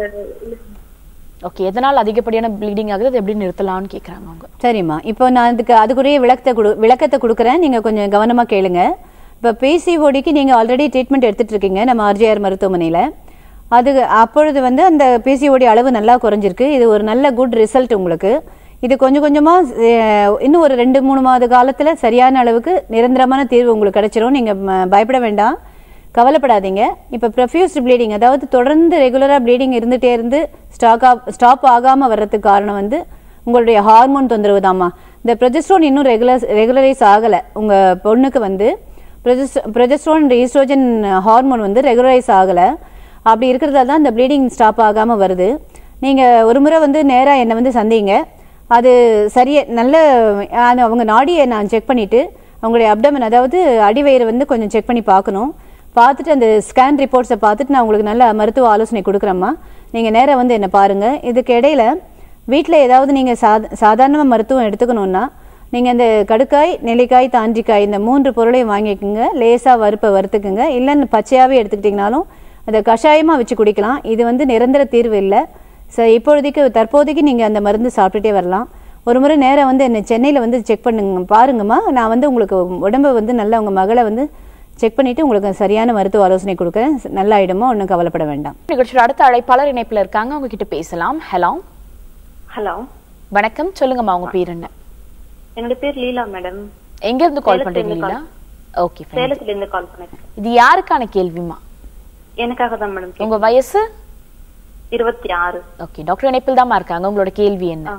ஓகே எதனால் அதிகப்படியான ப்ளீடிங் ஆகுது அது எப்படி நிறுத்தலாம்னு கேக்குறாங்க அவங்க சரிம்மா இப்போ நான் அதுக்கு அதுக்குரிய விளக்கத்தை கொடு விளக்கத்தை கொடுக்குறேன் நீங்கள் கொஞ்சம் கவனமாக கேளுங்க இப்போ பிசிஓடிக்கு நீங்கள் ஆல்ரெடி ட்ரீட்மெண்ட் எடுத்துட்டு இருக்கீங்க நம்ம ஆர்ஜிஆர் மருத்துவமனையில் அது அப்பொழுது வந்து அந்த பிசிஓடி அளவு நல்லா குறைஞ்சிருக்கு இது ஒரு நல்ல குட் ரிசல்ட் உங்களுக்கு இது கொஞ்சம் கொஞ்சமாக இன்னும் ஒரு ரெண்டு மூணு மாத காலத்தில் சரியான அளவுக்கு நிரந்தரமான தீர்வு உங்களுக்கு கிடைச்சிரும் நீங்கள் பயப்பட வேண்டாம் கவலைப்படாதீங்க இப்போ ப்ரொஃப்யூஸ்ட் ப்ளீடிங் அதாவது தொடர்ந்து ரெகுலராக ப்ளீடிங் இருந்துகிட்டே இருந்து ஸ்டாக் ஸ்டாப் ஆகாமல் வர்றதுக்கு காரணம் வந்து உங்களுடைய ஹார்மோன் தொந்தரவு தாம்மா இந்த ப்ரொஜெஸ்ட்ரோன் இன்னும் ரெகுலர் ரெகுலரைஸ் ஆகலை உங்கள் பொண்ணுக்கு வந்து ப்ரொஜெஸ்ட்ரோன் ஈஸ்ட்ரோஜன் ஹார்மோன் வந்து ரெகுலரைஸ் ஆகலை அப்படி இருக்கிறதால தான் இந்த ப்ளீடிங் ஸ்டாப் ஆகாமல் வருது நீங்கள் ஒரு முறை வந்து நேராக என்னை வந்து சந்திங்க அது சரியே நல்ல அது அவங்க நாடியை நான் செக் பண்ணிவிட்டு அவங்களுடைய அப்டமன் அதாவது அடிவயிறை வந்து கொஞ்சம் செக் பண்ணி பார்க்கணும் பார்த்துட்டு அந்த ஸ்கேன் ரிப்போர்ட்ஸை பார்த்துட்டு நான் உங்களுக்கு நல்ல மருத்துவ ஆலோசனை கொடுக்குறேம்மா நீங்கள் நேராக வந்து என்னை பாருங்கள் இதுக்கு இடையில வீட்டில் ஏதாவது நீங்கள் சாத சாதாரணமாக மருத்துவம் எடுத்துக்கணுன்னா நீங்கள் இந்த கடுக்காய் நெல்லிக்காய் தாண்டிக்காய் இந்த மூன்று பொருளையும் வாங்கிக்கோங்க லேசாக வறுப்பை வறுத்துக்குங்க இல்லைன்னு பச்சையாகவே எடுத்துக்கிட்டிங்கனாலும் அதை கஷாயமாக வச்சு குடிக்கலாம் இது வந்து நிரந்தர தீர்வு இல்லை ஸோ இப்பொழுதைக்கு தற்போதைக்கு நீங்கள் அந்த மருந்து சாப்பிட்டுட்டே வரலாம் ஒரு முறை நேராக வந்து என்னை சென்னையில் வந்து செக் பண்ணுங்க பாருங்கம்மா நான் வந்து உங்களுக்கு உடம்பை வந்து நல்லா உங்கள் மகளை வந்து செக் பண்ணிவிட்டு உங்களுக்கு சரியான மருத்துவ ஆலோசனை கொடுக்குறேன் நல்லாயிடுமா ஒன்றும் கவலைப்பட வேண்டாம் நிகழ்ச்சியோட அடுத்த அழைப்பாளர் இணைப்புல இருக்காங்க அவங்க கிட்ட பேசலாம் ஹலோ ஹலோ வணக்கம் சொல்லுங்கம்மா உங்க பேர் என்ன என்னோட பேர் லீலா மேடம் எங்க இருந்து கால் சேலத்துல பண்றீங்க இருந்து லீலா ஓகே சேலத்துல இருந்து கால் பண்ணிருக்கேன் இது யாருக்கான கேள்விமா எனக்காக தான் மேடம் உங்க வயசு இருபத்தி ஆறு ஓகே டாக்டர் இணைப்பில் தாம்மா இருக்காங்க உங்களோட கேள்வி என்ன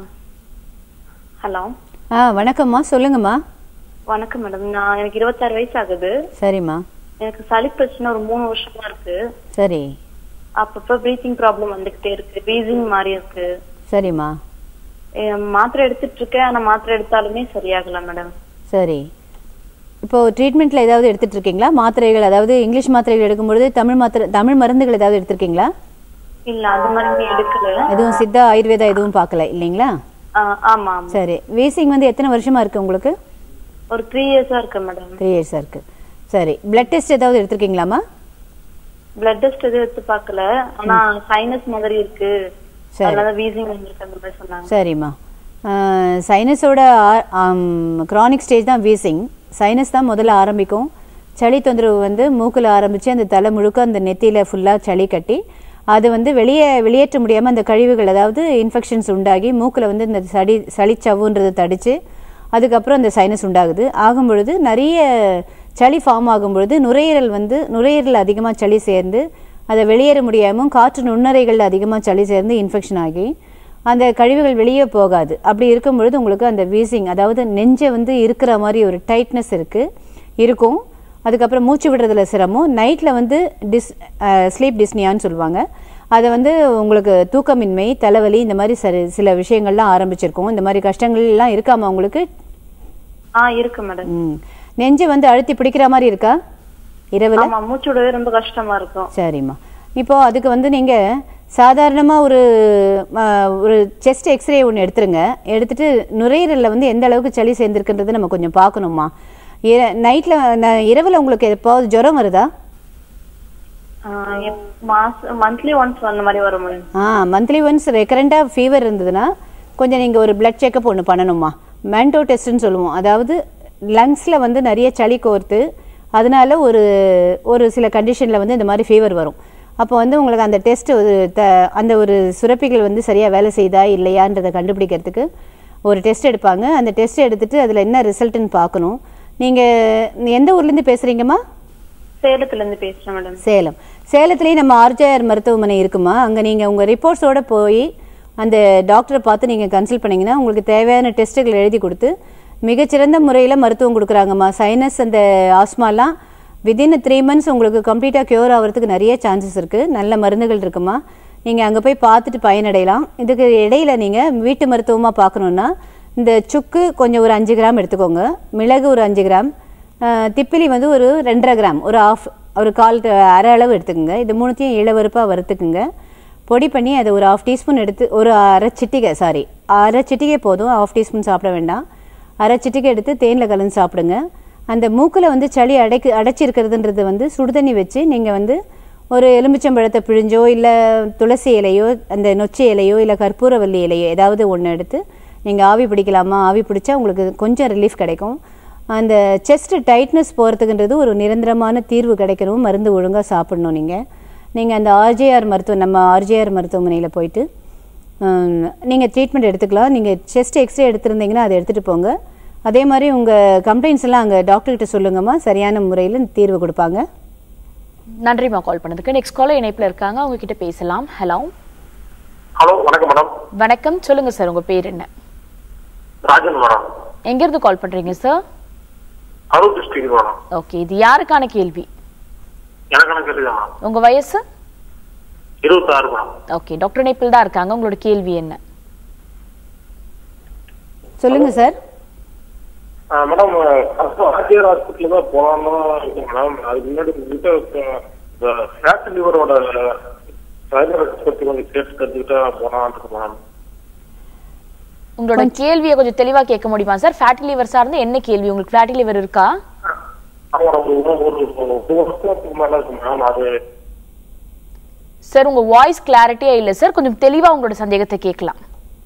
ஹலோ ஆ வணக்கம்மா சொல்லுங்கம்மா வணக்கம் மேடம் நான் எனக்கு இருபத்தாறு வயசு ஆகுது சரிம்மா எனக்கு சளி பிரச்சனை ஒரு மூணு வருஷமா இருக்கு சரி அப்பப்ப பிரீத்திங் ப்ராப்ளம் வந்துகிட்டே இருக்கு வீசிங் மாதிரி இருக்கு சரிம்மா என் மாத்திரை எடுத்துட்டு இருக்கேன் ஆனா மாத்திரை எடுத்தாலுமே சரியாகல மேடம் சரி இப்போ ட்ரீட்மெண்ட்டில் ஏதாவது எடுத்துட்டு இருக்கீங்களா மாத்திரைகள் அதாவது இங்கிலீஷ் மாத்திரைகள் எடுக்கும்பொழுது தமிழ் மாத்திரை தமிழ் மருந்துகள் ஏதாவது எடுத்திருக்கீங்களா இல்ல அது மாதிரி எடுக்கல எதுவும் சித்தா ஆயுர்வேதா எதுவும் பார்க்கல இல்லைங்களா ஆ, ஆமா ஆமா சரி வீசிங் வந்து எத்தனை வருஷமா இருக்கு உங்களுக்கு ஒரு த்ரீ இயர்ஸா இருக்கு மேடம் த்ரீ இயர்ஸாக இருக்கு சரி பிளட் டெஸ்ட் ஏதாவது எடுத்திருக்கீங்களாம்மா பிளட் டெஸ்ட் எதுவும் எடுத்து பார்க்கல ஆனா சைனஸ் மாதிரி இருக்கு சரி. அதனால வீசிங் வந்திருக்கு அந்த மாதிரி சொன்னாங்க சரிம்மா சைனஸோட க்ரானிக் ஸ்டேஜ் தான் வீசிங் சைனஸ் தான் முதல்ல ஆரம்பிக்கும் சளி தொந்தரவு வந்து மூக்கில் ஆரம்பித்து அந்த தலை முழுக்க அந்த நெத்தியில் ஃபுல்லாக சளி கட்டி அது வந்து வெளியே வெளியேற்ற முடியாமல் அந்த கழிவுகள் அதாவது இன்ஃபெக்ஷன்ஸ் உண்டாகி மூக்கில் வந்து இந்த சளி சளிச்சவுன்றதை தடித்து அதுக்கப்புறம் அந்த சைனஸ் உண்டாகுது ஆகும் பொழுது நிறைய சளி ஃபார்ம் ஆகும் பொழுது நுரையீரல் வந்து நுரையீரல் அதிகமாக சளி சேர்ந்து அதை வெளியேற முடியாமல் காற்று நுண்ணறைகள் அதிகமாக சளி சேர்ந்து இன்ஃபெக்ஷன் ஆகி அந்த கழிவுகள் வெளியே போகாது அப்படி இருக்கும் பொழுது உங்களுக்கு அந்த வீசிங் அதாவது நெஞ்சை வந்து இருக்கிற மாதிரி ஒரு டைட்னஸ் இருக்குது இருக்கும் அதுக்கப்புறம் மூச்சு விடுறதுல சிரமம் நைட்டில் வந்து டிஸ் ஸ்லீப் டிஸ்னியான்னு சொல்லுவாங்க அதை வந்து உங்களுக்கு தூக்கமின்மை தலைவலி இந்த மாதிரி சரி சில விஷயங்கள்லாம் ஆரம்பிச்சிருக்கும் இந்த மாதிரி கஷ்டங்கள் எல்லாம் இருக்காமா உங்களுக்கு ஆ இருக்கு மேடம் ம் நெஞ்சு வந்து அழுத்தி பிடிக்கிற மாதிரி இருக்கா இரவில் ஆமா மூச்சு விடவே ரொம்ப கஷ்டமா இருக்கும் சரிம்மா இப்போ அதுக்கு வந்து நீங்க சாதாரணமா ஒரு ம, ஒரு செஸ்ட் எக்ஸ்ரே ஒன்று எடுத்துருங்க எடுத்துட்டு நுரையீரலில் வந்து எந்த அளவுக்கு சளி சேர்ந்துருக்குன்றது நம்ம கொஞ்சம் பார்க்கணுமா நைட்டில் இரவில் உங்களுக்கு எப்போது ஜுரம் வருதா ஆ, எப்- மாசம் மந்த்லி ஒன்ஸ் அந்த மாதிரி வரும் மேடம் ஆ மந்த்லி ஒன்ஸ் ரெக்கரண்டாக ஃபீவர் இருந்ததுன்னா கொஞ்சம் நீங்கள் ஒரு பிளட் செக்கப் ஒன்று பண்ணணுமா மேண்டோ டெஸ்ட்னு சொல்லுவோம் அதாவது லங்ஸில் வந்து நிறைய சளி கோர்த்து அதனால ஒரு ஒரு சில கண்டிஷனில் வந்து இந்த மாதிரி ஃபீவர் வரும் அப்போ வந்து உங்களுக்கு அந்த டெஸ்ட் த அந்த ஒரு சுரப்பிகள் வந்து சரியாக வேலை செய்தா இல்லையான்றதை கண்டுபிடிக்கிறதுக்கு ஒரு டெஸ்ட் எடுப்பாங்க அந்த டெஸ்ட் எடுத்துட்டு அதில் என்ன ரிசல்ட்டுன்னு பார்க்கணும் நீங்கள் எந்த ஊர்லேருந்து பேசுகிறீங்கம்மா சேலத்துல இருந்து பேசுறேன் மேடம் சேலம் சேலத்துலேயே நம்ம ஆர்ஜிஆர் மருத்துவமனை இருக்குமா அங்கே நீங்கள் உங்கள் ரிப்போர்ட்ஸோட போய் அந்த டாக்டரை பார்த்து நீங்கள் கன்சல்ட் பண்ணீங்கன்னா உங்களுக்கு தேவையான டெஸ்ட்டுகள் எழுதி கொடுத்து மிகச்சிறந்த முறையில் மருத்துவம் கொடுக்குறாங்கம்மா சைனஸ் அந்த ஆஸ்மாலாம் வித்தின் த்ரீ மந்த்ஸ் உங்களுக்கு கம்ப்ளீட்டாக க்யூர் ஆகிறதுக்கு நிறைய சான்சஸ் இருக்குது நல்ல மருந்துகள் இருக்குமா நீங்கள் அங்கே போய் பார்த்துட்டு பயனடையலாம் இதுக்கு இடையில நீங்கள் வீட்டு மருத்துவமாக பார்க்கணுன்னா இந்த சுக்கு கொஞ்சம் ஒரு அஞ்சு கிராம் எடுத்துக்கோங்க மிளகு ஒரு அஞ்சு கிராம் அஹ், திப்பிலி வந்து ஒரு ரெண்டரை கிராம் ஒரு ஆஃப் ஒரு கால் ட- அரை அளவு எடுத்துக்கோங்க இது மூணுத்தையும் இளவருப்பாக வறுத்துக்குங்க பொடி பண்ணி அதை ஒரு ஆஃப் டீஸ்பூன் எடுத்து ஒரு அரை சிட்டிகை சாரி அரை சிட்டிகை போதும் ஆஃப் டீஸ்பூன் சாப்பிட வேண்டாம் அரை சிட்டிகை எடுத்து தேனில் கலந்து சாப்பிடுங்க அந்த மூக்கில் வந்து சளி அடைக்கு அடைச்சிருக்கிறதுன்றது வந்து சுடுதண்ணி வச்சு நீங்கள் வந்து ஒரு எலுமிச்சம்பழத்தை பிழிஞ்சோ இல்லை துளசி இலையோ அந்த நொச்சி இலையோ இல்லை கற்பூரவல்லி இலையோ ஏதாவது ஒன்று எடுத்து நீங்கள் ஆவி பிடிக்கலாமா ஆவி பிடிச்சா உங்களுக்கு கொஞ்சம் ரிலீஃப் கிடைக்கும் அந்த செஸ்ட் டைட்னஸ் போகிறதுக்குன்றது ஒரு நிரந்தரமான தீர்வு கிடைக்கணும் மருந்து ஒழுங்காக சாப்பிடணும் நீங்கள் நீங்கள் அந்த ஆர்ஜேஆர் மருத்துவம் நம்ம ஆர்ஜேஆர் மருத்துவமனையில் போயிட்டு நீங்கள் ட்ரீட்மெண்ட் எடுத்துக்கலாம் நீங்கள் செஸ்ட் எக்ஸ்ரே எடுத்திருந்தீங்கன்னா அதை எடுத்துகிட்டு போங்க அதே மாதிரி உங்கள் கம்ப்ளைண்ட்ஸ் எல்லாம் அங்கே டாக்டர்கிட்ட சொல்லுங்கம்மா சரியான முறையில் தீர்வு கொடுப்பாங்க நன்றிம்மா கால் பண்ணதுக்கு நெக்ஸ்ட் காலர் இணைப்புல இருக்காங்க அவங்க கிட்ட பேசலாம் ஹலோ ஹலோ வணக்கம் மேடம் வணக்கம் சொல்லுங்க சார் உங்க பேர் என்ன ராஜன் மேடம் எங்க இருந்து கால் பண்றீங்க sir Karur district madam okay இது யாருக்கான கேள்வி எனக்கு எனக்கு தெரியுது மேடம் உங்க வயசு இருபத்தாறு மேடம் ஓகே டாக்டர் இணைப்பில் தான் இருக்காங்க உங்களோட கேள்வி என்ன சொல்லுங்கள் சார் ஆ, மேடம் ஆர்டிஆர் ஹாஸ்பிட்டல் தான் போகலாம்னு இருக்கேன் மேடம் அதுக்கு முன்னாடி உங்ககிட்ட இந்த ஃபேட் லிவரோட ட்ரைனர் பற்றி கொஞ்சம் கேட்டு கற்றுக்கிட்டா போகலான்னு இருக்கேன் மேடம் உங்களோட கேள்வியை கொஞ்சம் தெளிவா கேட்க முடியுமா சார் ஃபேட்டி லிவர் சார்ந்து என்ன கேள்வி உங்களுக்கு ஃபேட்டி லிவர் இருக்கா அவங்க ஒரு ஒரு ஒரு ஒரு வருஷத்துக்கு மேலே இருக்கு மேடம் அது சார் உங்க வாய்ஸ் கிளாரிட்டியா இல்ல சார் கொஞ்சம் தெளிவா உங்களோட சந்தேகத்தை கேட்கலாம்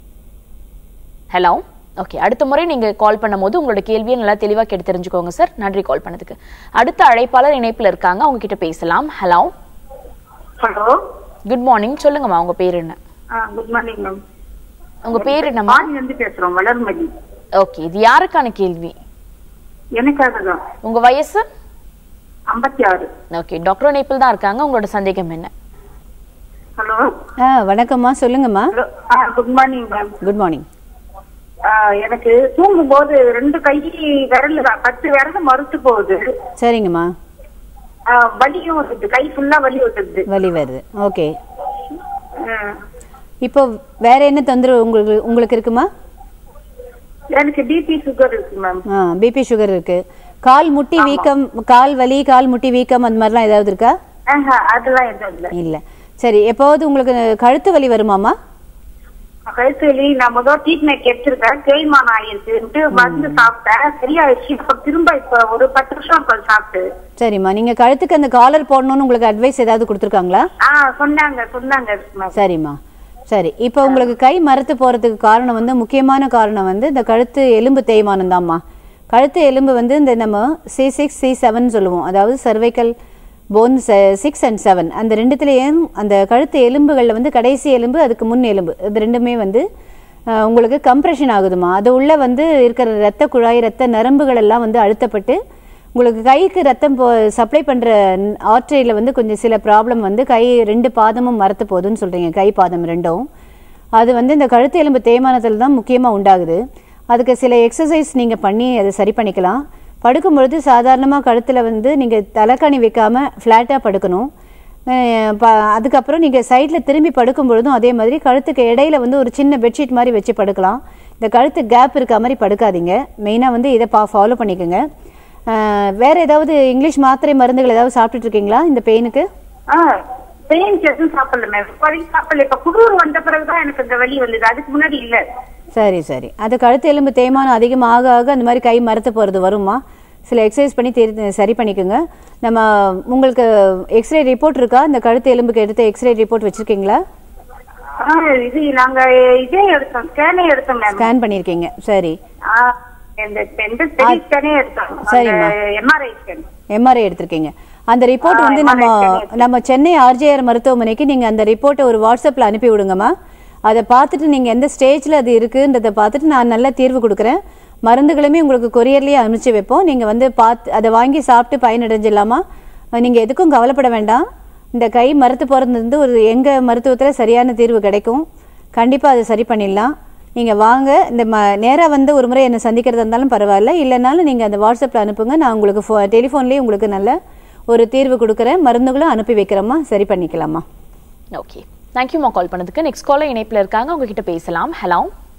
ஹலோ ஓகே அடுத்த முறை நீங்க கால் பண்ணும்போது உங்களோட கேள்வியை நல்லா தெளிவா கேட்டு தெரிஞ்சுக்கோங்க சார் நன்றி கால் பண்ணதுக்கு அடுத்த அழைப்பாளர் இணைப்புல இருக்காங்க அவங்க கிட்ட பேசலாம் ஹலோ ஹலோ குட் மார்னிங் சொல்லுங்கம்மா உங்க பேர் என்ன குட் மார்னிங் மேம் உங்க பேர் என்னம்மா பாடி வந்து பேசுறோம் வளர்மதி ஓகே இது யாருக்கான கேள்வி எனக்காக தான் உங்க வயசு ஐம்பத்தி ஆறு ஓகே டாக்டர் இணைப்பில் தான் இருக்காங்க உங்களோட சந்தேகம் என்ன ஹலோ ஆ வணக்கம்மா சொல்லுங்கம்மா hello good morning ma'am good morning எனக்கு தூங்கும் போது ரெண்டு கை விரல் பத்து விரல் மறுத்து போகுது சரிங்கம்மா ஆ, வலியும் வருது கை ஃபுல்லா வலி வருது வலி வருது ஓகே ஆ, இப்போ வேற என்ன தொந்தரவு உங்களுக்கு உங்களுக்கு இருக்குமா எனக்கு பிபி சுகர் இருக்கு மேம் ஆ பிபி சுகர் இருக்கு கால் முட்டி வீக்கம் கால் வலி கால் முட்டி வீக்கம் அந்த மாதிரிலாம் ஏதாவது இருக்கா ஆஹா, அதெல்லாம் எதுவும் இல்ல இல்லை சரி எப்போவது உங்களுக்கு கழுத்து வலி வருமாமா கழுத்து வலி நான் முதல் ட்ரீட்மெண்ட் எடுத்திருக்கேன் தேய்மானம் ஆயிருக்குன்ட்டு மருந்து சாப்பிட்டேன் சரியாயிடுச்சு இப்ப திரும்ப இப்ப ஒரு பத்து வருஷம் இருக்கும் சாப்பிட்டு சரிம்மா நீங்கள் கழுத்துக்கு அந்த காலர் போடணும்னு உங்களுக்கு அட்வைஸ் ஏதாவது கொடுத்துருக்காங்களா ஆ சொன்னாங்க சொன்னாங்க மேம் சரிம்மா சரி இப்போ உங்களுக்கு கை மரத்து போகிறதுக்கு காரணம் வந்து முக்கியமான காரணம் வந்து இந்த கழுத்து எலும்பு தேய்மானம் தான்மா கழுத்து எலும்பு வந்து இந்த நம்ம சி சிக்ஸ் சி செவன் சொல்லுவோம் அதாவது cervical bone six and seven அந்த ரெண்டுத்துலேயும் அந்த கழுத்து எலும்புகளில் வந்து கடைசி எலும்பு அதுக்கு முன் எலும்பு இது ரெண்டுமே வந்து அஹ், உங்களுக்கு கம்ப்ரெஷன் ஆகுதுமா அது உள்ளே வந்து இருக்கிற ரத்த குழாய் ரத்த நரம்புகள் எல்லாம் வந்து அழுத்தப்பட்டு உங்களுக்கு கைக்கு ரத்தம் போ சப்ளை பண்ணுற ஆர்டரியில் வந்து கொஞ்சம் சில ப்ராப்ளம் வந்து கை ரெண்டு பாதமும் மரத்து போகுதுன்னு சொல்கிறீங்க கை பாதம் ரெண்டும் அது வந்து இந்த கழுத்து எலும்பு தேய்மானத்தில் தான் முக்கியமாக உண்டாகுது அதுக்கு சில எக்ஸசைஸ் நீங்கள் பண்ணி அதை சரி பண்ணிக்கலாம் படுக்கும் பொழுது சாதாரணமாக கழுத்தில் வந்து நீங்கள் தலைக்காணி வைக்காமல் ஃப்ளாட்டாக படுக்கணும் அஹ் ப அதுக்கப்புறம் நீங்கள் சைடில் திரும்பி படுக்கும் பொழுதும் அதே மாதிரி கழுத்துக்கு இடையில வந்து ஒரு சின்ன பெட்ஷீட் மாதிரி வச்சு படுக்கலாம் இந்த கழுத்து கேப் இருக்க மாதிரி படுக்காதீங்க மெயினாக வந்து இதை பா ஃபாலோ பண்ணிக்கோங்க அஹ் வேற ஏதாவது இங்கிலீஷ் மாத்திரை மருந்துகள் ஏதாவது சாப்பிட்டுட்டு இருக்கீங்களா இந்த பெயினுக்கு ஆ பெயின் எதுவும் சாப்பிடல மேம் வலி சாப்பிடல இப்ப குளிர் வந்த பிறகுதான் எனக்கு இந்த வலி வந்தது அதுக்கு முன்னாடி இல்ல சரி சரி அது கழுத்து எலும்பு தேய்மானம் அதிகமாக ஆக ஆக அந்த மாதிரி கை மரத்து போகிறது வருமா சில எக்ஸசைஸ் பண்ணி தெரி சரி பண்ணிக்கோங்க நம்ம உங்களுக்கு எக்ஸ்ரே ரிப்போர்ட் இருக்கா இந்த கழுத்து எலும்புக்கு எடுத்த எக்ஸ்ரே ரிப்போர்ட் வச்சுருக்கீங்களா ஆ இது நாங்க இதே எடுத்தோம் ஸ்கேனே எடுத்தோம் மேம் ஸ்கேன் பண்ணியிருக்கீங்க சரி ஆ, இந்த இந்த பெரிய ஸ்கேனே எடுத்தோம் சரிம்மா. எம்ஆர்ஐ ஸ்கேன் எம்ஆர்ஐ எடுத்திருக்கீங்க அந்த ரிப்போர்ட் ஆ, வந்து நம்ம MRI scan நம்ம சென்னை ஆர்ஜேஆர் மருத்துவமனைக்கு நீங்கள் அந்த ரிப்போர்ட்டை ஒரு வாட்ஸ்அப்பில் அனுப்பி விடுங்கம்மா அதை பார்த்துட்டு நீங்கள் எந்த ஸ்டேஜில் அது இருக்குன்றதை பார்த்துட்டு நான் நல்ல தீர்வு கொடுக்குறேன் மருந்துகளுமே உங்களுக்கு கொரியர்லேயே அனுப்பிச்சு வைப்போம் நீங்கள் வந்து பார்த்து அதை வாங்கி சாப்பிட்டு பயனடைஞ்சிடலாமா நீங்கள் எதுக்கும் கவலைப்பட வேண்டாம் இந்த கை மருத்து போகிறது வந்து ஒரு எங்கள் மருத்துவத்தில் சரியான தீர்வு கிடைக்கும் கண்டிப்பாக அதை சரி பண்ணிடலாம் நீங்கள் வாங்க இந்த ம நேராக வந்து ஒரு முறை என்னை சந்திக்கிறதா இருந்தாலும் பரவாயில்ல இல்லைனாலும் நீங்கள் அந்த வாட்ஸ்அப்பில் அனுப்புங்க நான் உங்களுக்கு ஃபோ டெலிஃபோன்லேயே உங்களுக்கு நல்ல ஒரு தீர்வு கொடுக்குறேன் மருந்துகளும் அனுப்பி வைக்கிறேம்மா சரி பண்ணிக்கலாமா ஓகே தேங்க்யூமா கால் பண்ணதுக்கு நெக்ஸ்ட் காலர் இணைப்புல இருக்காங்க அவங்க கிட்ட பேசலாம் hello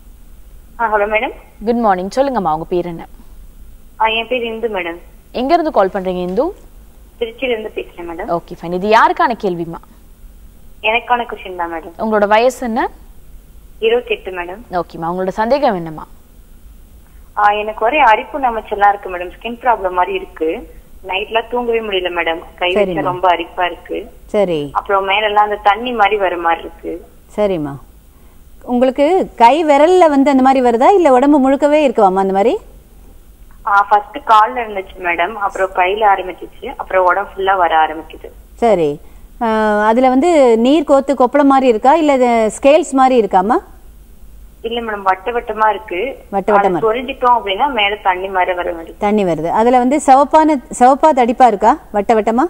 hello madam good morning சொல்லுங்கம்மா உங்க பேர் என்ன என் பேர் இந்து மேடம் எங்க இருந்து கால் பண்றீங்க இந்து திருச்சியில இருந்து பேசுறேன் மேடம் ஓகே ஃபைன் இது யாருக்கான கேள்விமா எனக்கான கொஸ்டின் தான் மேடம் உங்களோட வயசு என்ன இருபத்தி எட்டு மேடம் ஓகேம்மா உங்களோட சந்தேகம் என்னம்மா ஆ, எனக்கு ஒரே அரிப்பு நமைச்செல்லாம் இருக்கு மேடம் ஸ்கின் ப்ராப்ளம் மாதிரி இருக்கு நைட்ல தூங்கவே முடியல மேடம் கை வச்சா சரிம்மா. ரொம்ப அரிப்பா இருக்கு சரி அப்புறம் மேலெல்லாம் அந்த தண்ணி மாதிரி வர மாதிரி இருக்கு சரிம்மா உங்களுக்கு கை விரல்ல வந்து அந்த மாதிரி வருதா இல்லை உடம்பு முழுக்கவே இருக்குவாம்மா அந்த மாதிரி ஃபர்ஸ்ட் கால்ல இருந்துச்சு மேடம் அப்புறம் கையில ஆரம்பிச்சிச்சு அப்புறம் உடம்பு ஃபுல்லா வர ஆரம்பிக்குது சரி அதில் வந்து நீர் கோத்து கொப்பளம் மாதிரி இருக்கா இல்லை ஸ்கேல்ஸ் மாதிரி இருக்காம்மா இல்ல மேடம் வட்ட வட்டமா இருக்கு வட்ட வட்டமா அதை சொரிஞ்சிட்டோம் அப்படின்னா மேல தண்ணி மாதிரி வர மாதிரி தண்ணி வருது அதில் வந்து சிவப்பான சிவப்பா தடிப்பா இருக்கா வட்ட வட்டமா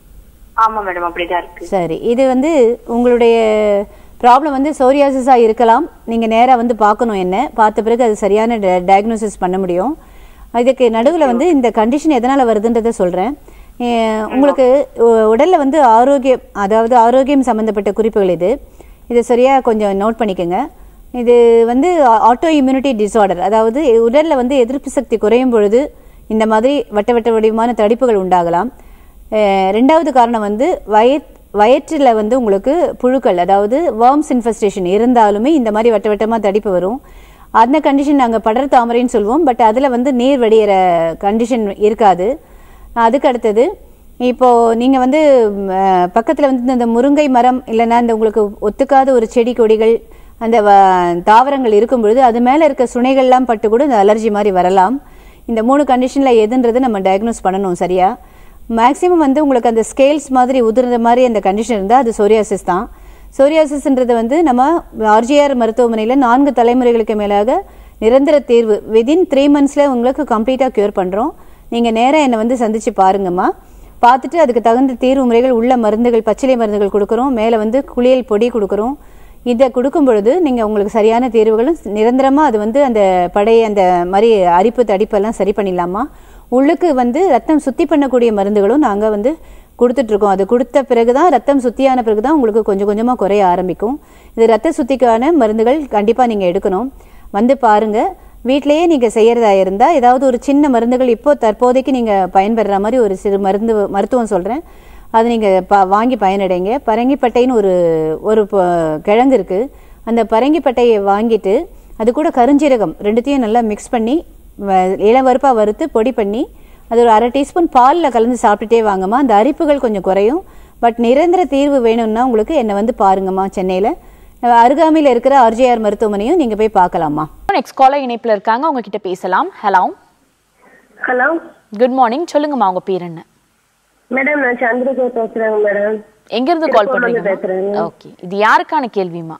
ஆமா மேடம் அப்படிதான் இருக்கு சரி இது வந்து உங்களுடைய ப்ராப்ளம் வந்து சோரியாசிஸாக இருக்கலாம் நீங்கள் நேராக வந்து பார்க்கணும் என்ன பார்த்த பிறகு அது சரியான டயக்னோசிஸ் பண்ண முடியும் இதுக்கு நடுவில் வந்து இந்த கண்டிஷன் எதனால் வருதுன்றதை சொல்கிறேன் உங்களுக்கு உடலில் வந்து ஆரோக்கியம் அதாவது ஆரோக்கியம் சம்மந்தப்பட்ட குறிப்புகள் இது இதை சரியாக கொஞ்சம் நோட் பண்ணிக்கோங்க இது வந்து ஆட்டோ இம்யூனிட்டி டிஸார்டர் அதாவது உடலில் வந்து எதிர்ப்பு சக்தி குறையும் பொழுது இந்த மாதிரி வட்ட வட்ட வடிவமான தடிப்புகள் உண்டாகலாம் அஹ் ரெண்டாவது காரணம் வந்து வயத் வயிற்றில் வந்து உங்களுக்கு புழுக்கள் அதாவது வார்ம்ஸ் இன்ஃபெஸ்டேஷன் இருந்தாலுமே இந்த மாதிரி வட்ட வட்டமாக தடிப்பு வரும் அந்த கண்டிஷன் நாங்கள் படர் தாமரைன்னு சொல்லுவோம் பட் அதில் வந்து நீர் வடிகிற கண்டிஷன் இருக்காது அதுக்கு அடுத்தது இப்போ நீங்கள் வந்து பக்கத்தில் வந்து இந்த முருங்கை மரம் இல்லைன்னா இந்த உங்களுக்கு ஒத்துக்காத ஒரு செடி கொடிகள் அந்த வ- தாவரங்கள் இருக்கும் பொழுது அது மேலே இருக்க சுனைகள்லாம் பட்டு கூட இந்த அலர்ஜி மாதிரி வரலாம் இந்த மூணு கண்டிஷனில் எதுன்றது நம்ம டயக்னோஸ் பண்ணணும் சரியா மேக்ஸிமம் வந்து உங்களுக்கு அந்த ஸ்கேல்ஸ் மாதிரி உதிர்ந்த மாதிரி அந்த கண்டிஷன் இருந்தால் அது சோரியாசிஸ் தான் சோரியாசிஸ்ன்றது வந்து நம்ம ஆர்ஜிஆர் மருத்துவமனையில் நான்கு தலைமுறைகளுக்கு மேலாக நிரந்தர தீர்வு விதின் த்ரீ மந்த்ஸில் உங்களுக்கு கம்ப்ளீட்டாக க்யூர் பண்ணுறோம் நீங்கள் நேராக என்னை வந்து சந்திச்சு பாருங்கம்மா பார்த்துட்டு அதுக்கு தகுந்த தீர்வு முறைகள் உள்ள மருந்துகள் பச்சிலை மருந்துகள் கொடுக்குறோம் மேலே வந்து குளியல் பொடி கொடுக்குறோம் இதை கொடுக்கும் பொழுது நீங்கள் உங்களுக்கு சரியான தீர்வுகளும் நிரந்தரமாக அது வந்து அந்த பழைய அந்த மாதிரி அரிப்பு தடிப்பெல்லாம் சரி பண்ணிடலாமா உள்ளுக்கு வந்து ரத்தம் சுத்தி பண்ணக்கூடிய மருந்துகளும் நாங்கள் வந்து கொடுத்துட்ருக்கோம் அது கொடுத்த பிறகு தான் ரத்தம் சுத்தியான பிறகு தான் உங்களுக்கு கொஞ்சம் கொஞ்சமாக குறைய ஆரம்பிக்கும் இது ரத்த சுத்திக்கான மருந்துகள் கண்டிப்பாக நீங்கள் எடுக்கணும் வந்து பாருங்க வீட்டிலேயே நீங்கள் செய்கிறதா இருந்தால் ஏதாவது ஒரு சின்ன மருந்துகள் இப்போ தற்போதைக்கு நீங்கள் பயன்பெறுற மாதிரி ஒரு சிறு மருந்து மருத்துவம் சொல்கிறேன் அது நீங்கள் ப வாங்கி பயனடைங்க பரங்கிப்பட்டைன்னு ஒரு ஒரு ப- கிழங்கு இருக்குது அந்த பரங்கிப்பட்டையை வாங்கிட்டு அது கூட கருஞ்சீரகம் ரெண்டுத்தையும் நல்லா மிக்ஸ் பண்ணி வ- இளவருப்பாக வறுத்து பொடி பண்ணி அது ஒரு அரை டீஸ்பூன் பாலில் கலந்து சாப்பிட்டுட்டே வாங்கம்மா அந்த அரிப்புகள் கொஞ்சம் குறையும் பட் நிரந்தர தீர்வு வேணும்னா உங்களுக்கு என்னை வந்து பாருங்கம்மா சென்னையில் அருகாமையில் இருக்கிற ஆர்ஜிஆர் மருத்துவமனையும் நீங்கள் போய் பார்க்கலாமா நெக்ஸ்ட் காலர் இணைப்புல இருக்காங்க அவங்க கிட்ட பேசலாம் ஹலோ ஹலோ குட் மார்னிங் சொல்லுங்கம்மா உங்க பேர் என்ன மேடம் நான் சந்திரிகா பேசுறேங்க மேடம் எங்க இருந்து கால் திருப்பூர்ல இருந்து பண்றீங்க பேசுறேங்க. ஓகே இது யாருக்கான கேள்விமா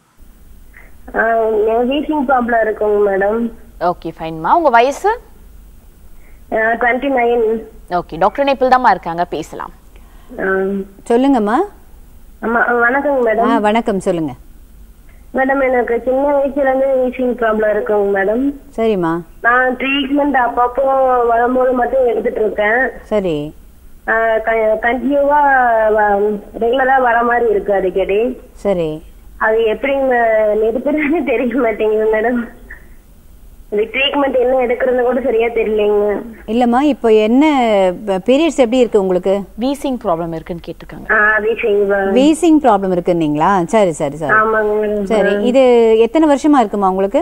வீசிங் ப்ராப்ளம் இருக்குங்க மேடம் ஓகே ஃபைன்மா உங்க வயசு டுவெண்ட்டி நைன் ஓகே டாக்டர் இணைப்பில் தாம்மா இருக்காங்க பேசலாம் சொல்லுங்கம்மா ஆமா வணக்கங்க ஆ மேடம் வணக்கம் சொல்லுங்க மேடம் எனக்கு சின்ன வயசுல இருந்து வீசிங் ப்ராப்ளம் இருக்குங்க மேடம் சரிம்மா நான் ட்ரீட்மெண்ட் அப்பப்போ வரும்போது மட்டும் எடுத்துட்டு இருக்கேன் சரி கண்டினியூவா ரெகுலரா வர மாதிரி இருக்கு அடிக்கடி சரி அது எப்படி நிறுத்துறதுன்னு தெரிய மாட்டேங்குது மேடம் இது ட்ரீட்மெண்ட் என்ன எடுக்கிறதுன்னு கூட சரியா தெரியலைங்க இல்லைம்மா இப்போ என்ன பீரியட்ஸ் எப்படி இருக்கு உங்களுக்கு வீசிங் ப்ராப்ளம் இருக்குன்னு கேட்டிருக்காங்க ஆ, அது செய்வா வீசிங் ப்ராப்ளம் இருக்குன்னீங்களா சரி சரி சரி ஆமாங்க மேடம் சரி இது எத்தனை வருஷமா இருக்குமா உங்களுக்கு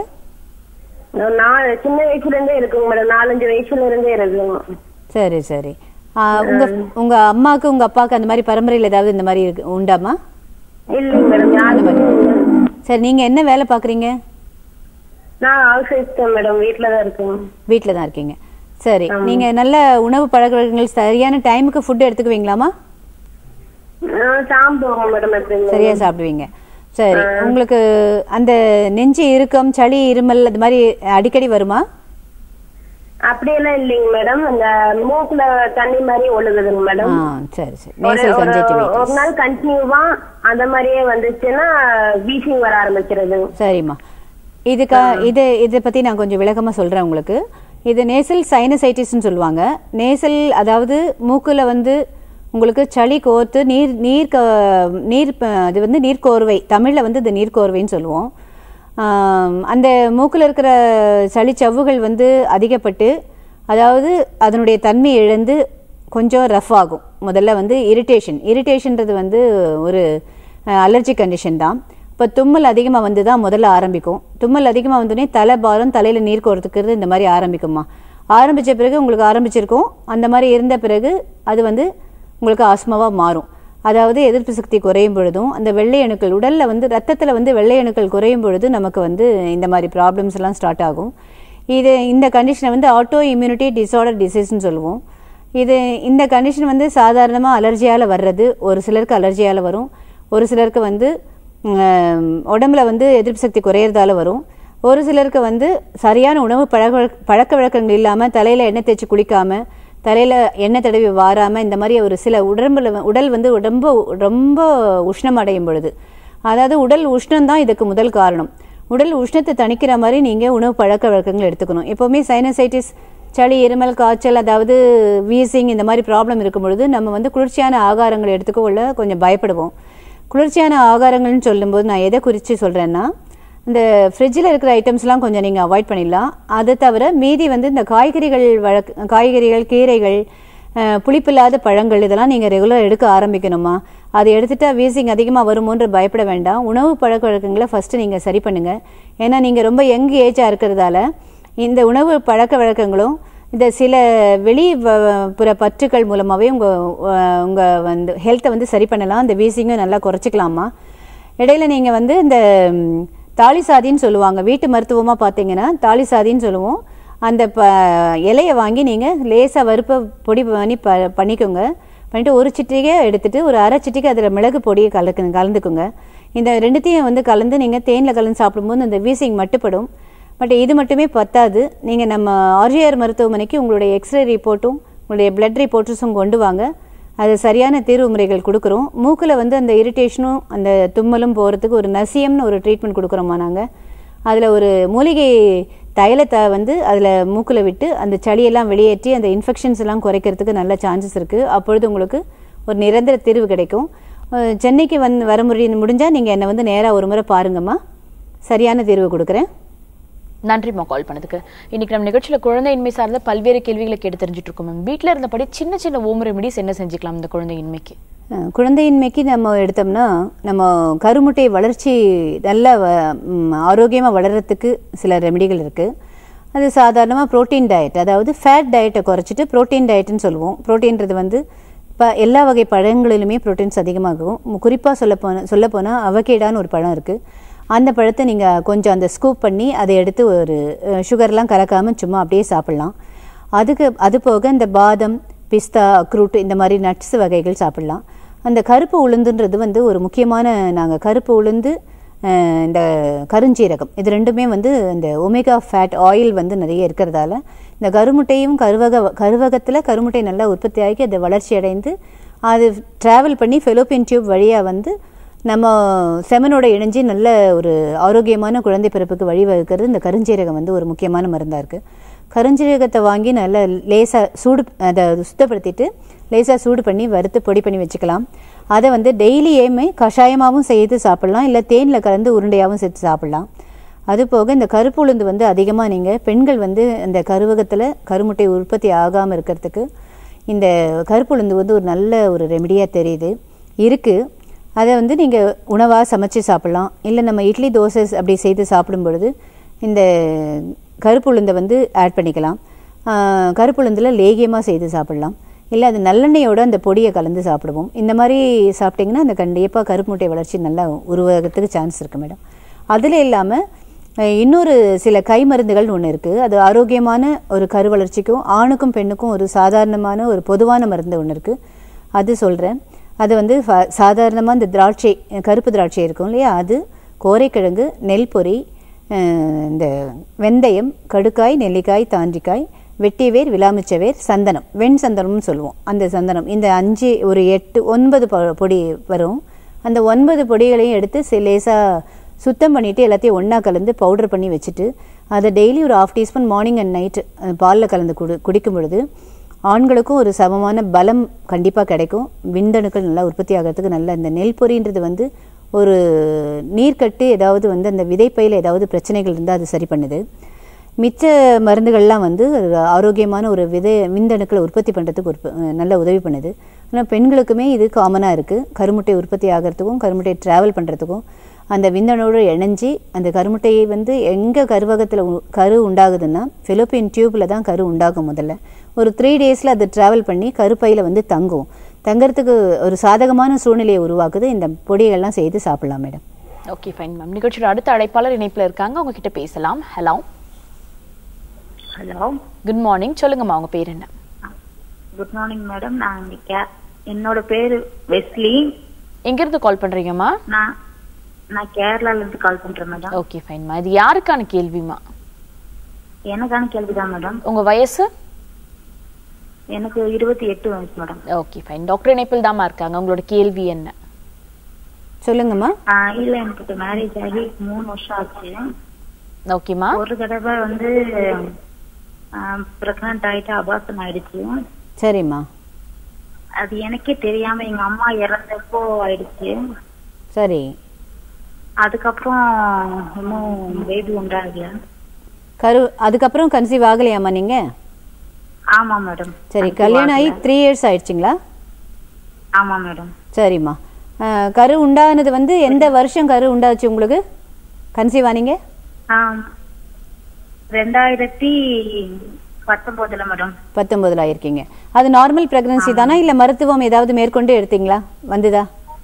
நான் சின்ன வயசுல இருந்தே இருக்குங்க மேடம் நாலஞ்சு வயசுல இருந்தே இருக்குங்க சரி சரி ஆ, உங்க உங்க அம்மாக்கு உங்க அப்பாவுக்கு அந்த மாதிரி பரம்பரையில் ஏதாவது இந்த மாதிரி இருக்கு உண்டாமா இல்லைங்க மேடம் யாருமே இல்லை. சரி நீங்க என்ன வேலை பாக்குறீங்க நான் ஹவுஸ் ஒய்ஃப் தான் மேடம் வீட்டுல தான் இருக்கேன் வீட்டில் தான் இருக்கீங்க சரி நீங்க நல்ல உணவு பழக்க வழக்கங்கள் சரியான டைமுக்கு ஃபுட் எடுத்துக்குவீங்களாமா நான் சாப்பிடுவோங்க மேடம் எப்படிங்க சரியா சாப்பிடுவீங்க சரி உங்களுக்கு அந்த நெஞ்சு இறுக்கம் சளி இருமல் அது மாதிரி அடிக்கடி வருமா அப்படியெல்லாம் இல்லைங்க மேடம் அந்த மூக்குல தண்ணி மாதிரி ஒழுகுதுங்க ஆ மேடம் சரி சரி ஒரு- நேசல் ஒரு- ஒரு கன்ஜெக்டிவைட்டிஸ் நாள் கண்டினியூவா அந்த மாதிரியே வந்துச்சுன்னா வீசிங் வர ஆரம்பிச்சிருது சரிம்மா இதுக்கா இது இதை பற்றி நான் கொஞ்சம் விளக்கமாக சொல்கிறேன் உங்களுக்கு இது நேசல் சைனசைட்டிஸ்னு சொல்லுவாங்க நேசல் அதாவது மூக்கில் வந்து உங்களுக்கு சளி கோர்த்து நீர் நீர் க நீர் ப- அது வந்து நீர்க்கோர்வை தமிழில் வந்து இது நீர்க்கோர்வைன்னு சொல்லுவோம் ஆம், அந்த மூக்கில் இருக்கிற சளிச்சவ்வுகள் வந்து அதிகப்பட்டு அதாவது அதனுடைய தன்மை இழந்து கொஞ்சம் ரஃப் ஆகும் முதல்ல வந்து இரிட்டேஷன் இரிட்டேஷன்றது வந்து ஒரு அலர்ஜி கண்டிஷன் தான் இப்போ தும்மல் அதிகமாக வந்து தான் முதல்ல ஆரம்பிக்கும் தும்மல் அதிகமாக வந்தோடனே தலை பாரம் தலையில் நீர் கோர்த்துக்கிறது இந்த மாதிரி ஆரம்பிக்குமா ஆரம்பித்த பிறகு உங்களுக்கு ஆரம்பிச்சிருக்கும் அந்த மாதிரி இருந்த பிறகு அது வந்து உங்களுக்கு ஆஸ்மாவாக மாறும் அதாவது எதிர்ப்பு சக்தி குறையும் பொழுதும் அந்த வெள்ளை அணுக்கள் உடலில் வந்து ரத்தத்தில் வந்து வெள்ளை அணுக்கள் குறையும் பொழுது நமக்கு வந்து இந்த மாதிரி ப்ராப்ளம்ஸ் எல்லாம் ஸ்டார்ட் ஆகும் இது இந்த கண்டிஷனை வந்து ஆட்டோ இம்யூனிட்டி டிசார்டர் டிசீஸ்னு சொல்லுவோம் இது இந்த கண்டிஷன் வந்து சாதாரணமாக அலர்ஜியால் வர்றது ஒரு சிலருக்கு அலர்ஜியால் வரும் ஒரு சிலருக்கு வந்து ம், உடம்புல வந்து எதிர்ப்பு சக்தி குறையிறதால வரும் ஒரு சிலருக்கு வந்து சரியான உணவு பழக்க வழக்க- பழக்க வழக்கங்கள் இல்லாமல் தலையில் எண்ணெய் தேய்ச்சி குளிக்காம தலையில் எண்ணெய் தடவி வாராமல் இந்த மாதிரி ஒரு சில உடம்புல வ- உடல் வந்து ரொம்ப ரொம்ப உஷ்ணம் அடையும் பொழுது அதாவது உடல் உஷ்ணம் தான் இதுக்கு முதல் காரணம் உடல் உஷ்ணத்தை தணிக்கிற மாதிரி நீங்கள் உணவு பழக்க வழக்கங்கள் எடுத்துக்கணும் எப்போவுமே சைனசைட்டிஸ் சளி இருமல் காய்ச்சல் அதாவது வீசிங் இந்த மாதிரி ப்ராப்ளம் இருக்கும் பொழுது நம்ம வந்து குளிர்ச்சியான ஆகாரங்கள் எடுத்துக்கொள்ள கொஞ்சம் பயப்படுவோம் குளிர்ச்சியான ஆகாரங்கள்னு சொல்லும்போது நான் எதை குறித்து சொல்கிறேன்னா இந்த ஃப்ரிட்ஜில் இருக்கிற ஐட்டம்ஸ்லாம் கொஞ்சம் நீங்கள் அவாய்ட் பண்ணிடலாம் அதை தவிர மீதி வந்து இந்த காய்கறிகள் வழக்கு காய்கறிகள் கீரைகள் அஹ், புளிப்பில்லாத பழங்கள் இதெல்லாம் நீங்கள் ரெகுலர் எடுக்க ஆரம்பிக்கணுமா அதை எடுத்துட்டா வீசிங் அதிகமாக வருமோன்று பயப்பட வேண்டாம் உணவு பழக்க வழக்கங்களை ஃபஸ்ட்டு நீங்கள் சரி பண்ணுங்கள் ஏன்னா நீங்கள் ரொம்ப யங் ஏஜாக இருக்கிறதால இந்த உணவு பழக்க வழக்கங்களும் இந்த சில வெளி வ- புற பற்றுக்கள் மூலமாகவே உங்கள் உங்கள் வந்து ஹெல்த்தை வந்து சரி பண்ணலாம் அந்த வீசிங்கும் நல்லா குறைச்சிக்கலாமா இடையில நீங்கள் வந்து இந்த ம், தாலி சாதின்னு சொல்லுவாங்க வீட்டு மருத்துவமாக பார்த்தீங்கன்னா தாலி சாதின்னு சொல்லுவோம் அந்த ப இலையை வாங்கி நீங்கள் லேசாக வறுப்பை பொடி பண்ணி ப பண்ணிக்கோங்க பண்ணிட்டு ஒரு சிட்டிகை எடுத்துட்டு ஒரு அரை சிட்டிகை அதில் மிளகு பொடியை கலக்கு கலந்துக்குங்க இந்த ரெண்டுத்தையும் வந்து கலந்து நீங்கள் தேனில் கலந்து சாப்பிடும்போது அந்த வீசிங் மட்டுப்படும் பட் இது மட்டுமே பத்தாது நீங்கள் நம்ம ஆர்ஜிஆர் மருத்துவமனைக்கு உங்களுடைய எக்ஸ்ரே ரிப்போர்ட்டும் உங்களுடைய பிளட் ரிப்போர்ட்ஸும் கொண்டு வாங்க அது சரியான தீர்வு முறைகள் கொடுக்குறோம் மூக்கில் வந்து அந்த இரிட்டேஷனும் அந்த தும்மலும் போகிறதுக்கு ஒரு நசியம்னு ஒரு ட்ரீட்மெண்ட் கொடுக்குறோமா நாங்கள் அதில் ஒரு மூலிகை தைலத்தை வந்து அதில் மூக்கில் விட்டு அந்த சளியெல்லாம் வெளியேற்றி அந்த இன்ஃபெக்ஷன்ஸ் எல்லாம் குறைக்கிறதுக்கு நல்ல சான்சஸ் இருக்குது அப்பொழுது உங்களுக்கு ஒரு நிரந்தர தீர்வு கிடைக்கும் அஹ் சென்னைக்கு வந்து வர முடி முடிஞ்சால் நீங்கள் என்னை வந்து நேராக ஒரு முறை பாருங்கம்மா சரியான தீர்வு கொடுக்குறேன் நன்றிம்மா கால் பண்ணதுக்கு இன்னைக்கு நம்ம நிகழ்ச்சியில குழந்தையின்மை சார்ந்த பல்வேறு கேள்விகளை கேட்டு தெரிஞ்சுட்டு இருக்கோம் மேம் வீட்டில் இருந்தபடி சின்ன சின்ன ஹோம் ரெமிடிஸ் என்ன செஞ்சுக்கலாம் இந்த குழந்தையின்மைக்கு அஹ் குழந்தையின்மைக்கு நம்ம எடுத்தோம்னா நம்ம கருமுட்டை வளர்ச்சி நல்ல ஆரோக்கியமாக வளர்கிறதுக்கு சில ரெமெடிகள் இருக்குது அது சாதாரணமாக புரோட்டீன் டயட் அதாவது ஃபேட் டயட்டை குறைச்சிட்டு புரோட்டீன் டயட்னு சொல்லுவோம் புரோட்டீன்றது வந்து இப்போ எல்லா வகை பழங்களிலுமே புரோட்டீன்ஸ் அதிகமாகும் குறிப்பாக சொல்ல போன சொல்ல போனால் அவகேடான்னு ஒரு பழம் இருக்குது அந்த பழத்தை நீங்கள் கொஞ்சம் அந்த ஸ்கூப் பண்ணி அதை எடுத்து ஒரு சுகர்லாம் கலக்காமல் சும்மா அப்படியே சாப்பிட்லாம் அதுக்கு அது போக இந்த பாதம் பிஸ்தா அக்ரூட் இந்த மாதிரி நட்ஸ் வகைகள் சாப்பிடலாம் அந்த கருப்பு உளுந்துன்றது வந்து ஒரு முக்கியமான நாங்கள் கருப்பு உளுந்து அஹ், இந்த கருஞ்சீரகம் இது ரெண்டுமே வந்து இந்த ஒமேகா ஃபேட் ஆயில் வந்து நிறைய இருக்கிறதால இந்த கருமுட்டையும் கருவக கருவகத்தில் கருமுட்டை நல்லா உற்பத்தி ஆகி அது வளர்ச்சி அடைந்து அது ட்ராவல் பண்ணி ஃபெலோப்பியன் டியூப் வழியாக வந்து நம்ம செமனோட இணைஞ்சு நல்ல ஒரு ஆரோக்கியமான குழந்தை பிறப்புக்கு வழிவகுக்கிறது இந்த கருஞ்சீரகம் வந்து ஒரு முக்கியமான மருந்தாக இருக்குது கருஞ்சீரகத்தை வாங்கி நல்லா லேசாக சூடு அதை சுத்தப்படுத்திட்டு லேசாக சூடு பண்ணி வறுத்து பொடி பண்ணி வச்சுக்கலாம் அதை வந்து டெய்லியுமே கஷாயமாகவும் செய்து சாப்பிட்லாம் இல்லை தேனில் கலந்து உருண்டையாகவும் சேர்த்து சாப்பிட்லாம் அது போக இந்த கருப்பு உளுந்து வந்து அதிகமாக நீங்கள் பெண்கள் வந்து அந்த கருவகத்தில் கருமுட்டை உற்பத்தி ஆகாமல் இருக்கிறதுக்கு இந்த கருப்பு உளுந்து வந்து ஒரு நல்ல ஒரு ரெமெடியாக தெரியுது இருக்குது அதை வந்து நீங்கள் உணவாக சமைச்சு சாப்பிட்லாம் இல்லை நம்ம இட்லி தோசை அப்படி செய்து சாப்பிடும் பொழுது இந்த கருப்பு உளுந்தை வந்து ஆட் பண்ணிக்கலாம் ஆஹ் கருப்பு உளுந்தில் லேகியமாக செய்து சாப்பிட்லாம் இல்லை அது நல்லெண்ணெயோட அந்த பொடியை கலந்து சாப்பிடுவோம் இந்த மாதிரி சாப்பிட்டிங்கன்னா அந்த கண்டிப்பாக கருப்பு முட்டை வளர்ச்சி நல்லா உருவாகிறதுக்கு சான்ஸ் இருக்குது மேடம் அதில் இல்லாமல் அஹ் இன்னொரு சில கை மருந்துகள் ஒன்று இருக்குது அது ஆரோக்கியமான ஒரு கரு வளர்ச்சிக்கும் ஆணுக்கும் பெண்ணுக்கும் ஒரு சாதாரணமான ஒரு பொதுவான மருந்து ஒன்று இருக்குது அது சொல்கிறேன் அது வந்து ஃப- சாதாரணமாக இந்த திராட்சை கருப்பு திராட்சை இருக்கும் இல்லையா அது கோரைக்கிழங்கு நெல் பொரி அஹ் இந்த வெந்தயம் கடுக்காய் நெல்லிக்காய் தாண்டிக்காய் வெட்டிவேர் விலாமிச்சவேர் சந்தனம் வெண் சந்தனம்னு சொல்லுவோம் அந்த சந்தனம் இந்த அஞ்சு ஒரு எட்டு ஒன்பது பொ- பொடி வரும் அந்த ஒன்பது பொடிகளையும் எடுத்து சி- லேசா சுத்தம் பண்ணிட்டு எல்லாத்தையும் ஒன்றா கலந்து பவுடர் பண்ணி வச்சுட்டு அதை டெய்லி ஒரு half teaspoon morning and night பாலில் கலந்து குடி குடிக்கும் பொழுது ஆண்களுக்கும் ஒரு சமமான பலம் கண்டிப்பாக கிடைக்கும் விந்தணுக்கள் நல்லா உற்பத்தி ஆகிறதுக்கு நல்ல இந்த நெல் பொரின்றது வந்து ஒரு நீர்க்கட்டு ஏதாவது வந்து அந்த விதைப்பையில் ஏதாவது பிரச்சனைகள் இருந்தால் அது சரி பண்ணுது மிச்ச மருந்துகள்லாம் வந்து ஒரு ஆரோக்கியமான ஒரு விதை விந்தணுக்களை உற்பத்தி பண்ணுறதுக்கு ஒரு ப- நல்ல உதவி பண்ணுது ஆனால் பெண்களுக்குமே இது காமனாக இருக்குது கருமுட்டை உற்பத்தி ஆகிறதுக்கும் கருமுட்டை ட்ராவல் பண்ணுறதுக்கும் அந்த விந்தணோடு இணைஞ்சி அந்த கருமுட்டையை வந்து எங்கே கருவகத்தில் கரு உண்டாகுதுன்னா ஃபிலிப்பின் டியூப்பில் தான் கரு உண்டாகும் முதல்ல ஒரு த்ரீ டேஸில் அது ட்ராவல் பண்ணி கருப்பையில் வந்து தங்கும் தங்கறதுக்கு ஒரு சாதகமான சூழ்நிலையை உருவாக்குது இந்த பொடிகள்லாம் செய்து சாப்பிடலாம் மேடம் ஓகே ஃபைன் மேம் நிகழ்ச்சியோட அடுத்த அழைப்பாளர் இணைப்புல இருக்காங்க அவங்க கிட்ட பேசலாம் ஹலோ ஹலோ குட் மார்னிங் சொல்லுங்கம்மா உங்க பேர் என்ன குட் மார்னிங் மேடம் நான் இங்க கே- என்னோட பேரு வெஸ்லி எங்க இருந்து கால் பண்றீங்கம்மா நான் நான் கேரளால இருந்து கால் பண்றேன் மேடம் ஓகே ஃபைன்மா இது யாருக்கான கேள்விமா எனக்கான கேள்விதான் மேடம் உங்க வயசு எனக்கு இருபத்தி எட்டு வயசு மேடம் ஓகே ஃபைன் டாக்டர் இணைப்பில் தாம்மா இருக்காங்க உங்களோட கேள்வி என்ன சொல்லுங்கம்மா ஆஹ் இல்ல எனக்கு மேரேஜ் ஆகி மூணு வருஷம் ஆச்சு ஓகேம்மா ஒரு தடவை வந்து பிரெக்னன்ட் ஆயிட்டு அபாசம் ஆயிடுச்சு சரிம்மா அது எனக்கே தெரியாம எங்க அம்மா இறந்தப்போ ஆயிடுச்சு சரி அதுக்கப்புறம் இன்னும் பேபி உண்டாகல கரு அதுக்கப்புறம் கன்சீவ் ஆகலையாம்மா நீங்கள் ஆமா மேடம் சரி கல்யாணம் ஆகி த்ரீ இயர்ஸ் ஆயிடுச்சுங்களா ஆமா மேடம் சரிம்மா அஹ், கரு உண்டானது வந்து எந்த வருஷம் கரு உண்டாச்சு உங்களுக்கு கன்சீவ் ஆனீங்க ஆம். ரெண்டாயிரத்தி பத்தொன்பதுல மேடம் பத்தொன்பதுல ஆயிருக்கீங்க அது நார்மல் பிரெக்னன்சி தானா இல்லை மருத்துவம் ஏதாவது மேற்கொண்டு எடுத்தீங்களா வந்துதா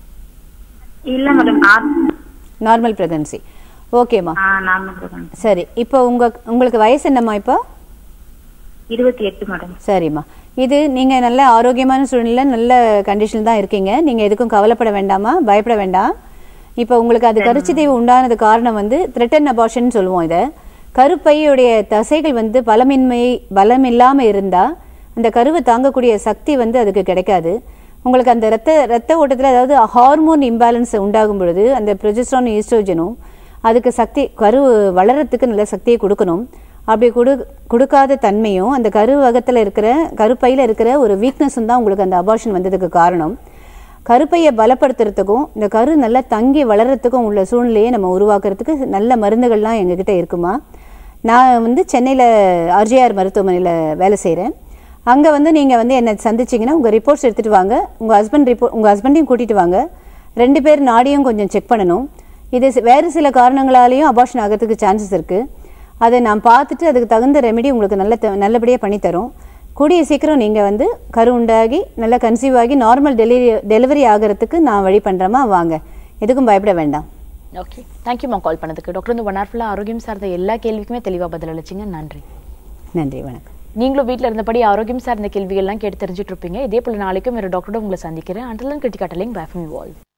இல்ல மேடம் நார்மல் பிரெக்னன்சி ஓகேம்மா நார்மல் சரி இப்போ உங்க உங்களுக்கு வயசு என்னம்மா இப்போ இருபத்தி எட்டு மேடம் சரிம்மா இது நீங்க நல்ல ஆரோக்கியமான சூழ்நிலை நல்ல கண்டிஷன் தான் இருக்கீங்க நீங்க எதுக்கும் கவலைப்பட வேண்டாமா பயப்பட வேண்டாம் இப்போ உங்களுக்கு அது கருச்சிதைவு உண்டானது காரணம் வந்து த்ரெட்டன் அபார்ஷன் சொல்லுவோம் இதை கருப்பையுடைய தசைகள் வந்து பலமின்மை பலம் இல்லாம இருந்தா அந்த கருவை தாங்கக்கூடிய சக்தி வந்து அதுக்கு கிடைக்காது உங்களுக்கு அந்த ரத்த ரத்த ஓட்டத்தில் அதாவது ஹார்மோன் இம்பேலன்ஸ் உண்டாகும் பொழுது அந்த ப்ரொஜெஸ்ட்ரான் ஈஸ்ட்ரோஜனும் அதுக்கு சக்தி கரு வளர்றதுக்கு நல்ல சக்தியை கொடுக்கணும் அப்படி கொடு கொடுக்காத தன்மையும் அந்த கருவகத்தில் இருக்கிற கருப்பையில் இருக்கிற ஒரு வீக்னஸும் தான் உங்களுக்கு அந்த அபார்ஷன் வந்ததுக்கு காரணம் கருப்பையை பலப்படுத்துறதுக்கும் இந்த கரு நல்லா தங்கி வளர்றதுக்கும் உள்ள சூழ்நிலையை நம்ம உருவாக்குறதுக்கு நல்ல மருந்துகள்லாம் எங்ககிட்ட இருக்குமா நான் வந்து சென்னையில் ஆர்ஜிஆர் மருத்துவமனையில் வேலை செய்கிறேன் அங்கே வந்து நீங்கள் வந்து என்னை சந்திச்சிங்கன்னா உங்கள் ரிப்போர்ட்ஸ் எடுத்துகிட்டு வாங்க உங்கள் ஹஸ்பண்ட் ரிப்போர்ட் உங்கள் ஹஸ்பண்டையும் கூட்டிகிட்டு வாங்க ரெண்டு பேர் நாடியும் கொஞ்சம் செக் பண்ணணும் இது சி- வேறு சில காரணங்களாலேயும் அபார்ஷன் ஆகிறதுக்கு சான்சஸ் இருக்குது அதை நான் பார்த்துட்டு அதுக்கு தகுந்த ரெமெடி உங்களுக்கு நல்ல த- நல்லபடியாக பண்ணித்தரோம் கூடிய சீக்கிரம் நீங்கள் வந்து கரு உண்டாகி நல்லா கன்சீவ் ஆகி நார்மல் டெலிவரி டெலிவரி ஆகிறதுக்கு நான் வழி பண்ணுறேமா வாங்க எதுக்கும் பயப்பட வேண்டாம் ஓகே தேங்க்யூமா கால் பண்ணதுக்கு டாக்டர் வந்து ஒன் ஹவர் ஃபுல்லாக ஆரோக்கியம் சார்ந்த எல்லா கேள்விக்குமே தெளிவாக பதில் அளிச்சிங்க நன்றி நன்றி வணக்கம் நீங்களும் வீட்டில் இருந்தபடி ஆரோக்கியம் சார்ந்த கேள்விகள்லாம் கேட்டு தெரிஞ்சுட்டு இருப்பீங்க இதே போல நாளைக்கும் வேறு டாக்டரோட உங்களை சந்திக்கிறேன் அண்டலன் கிரிட்டிகாட்டலிங் பேஃபமி வால்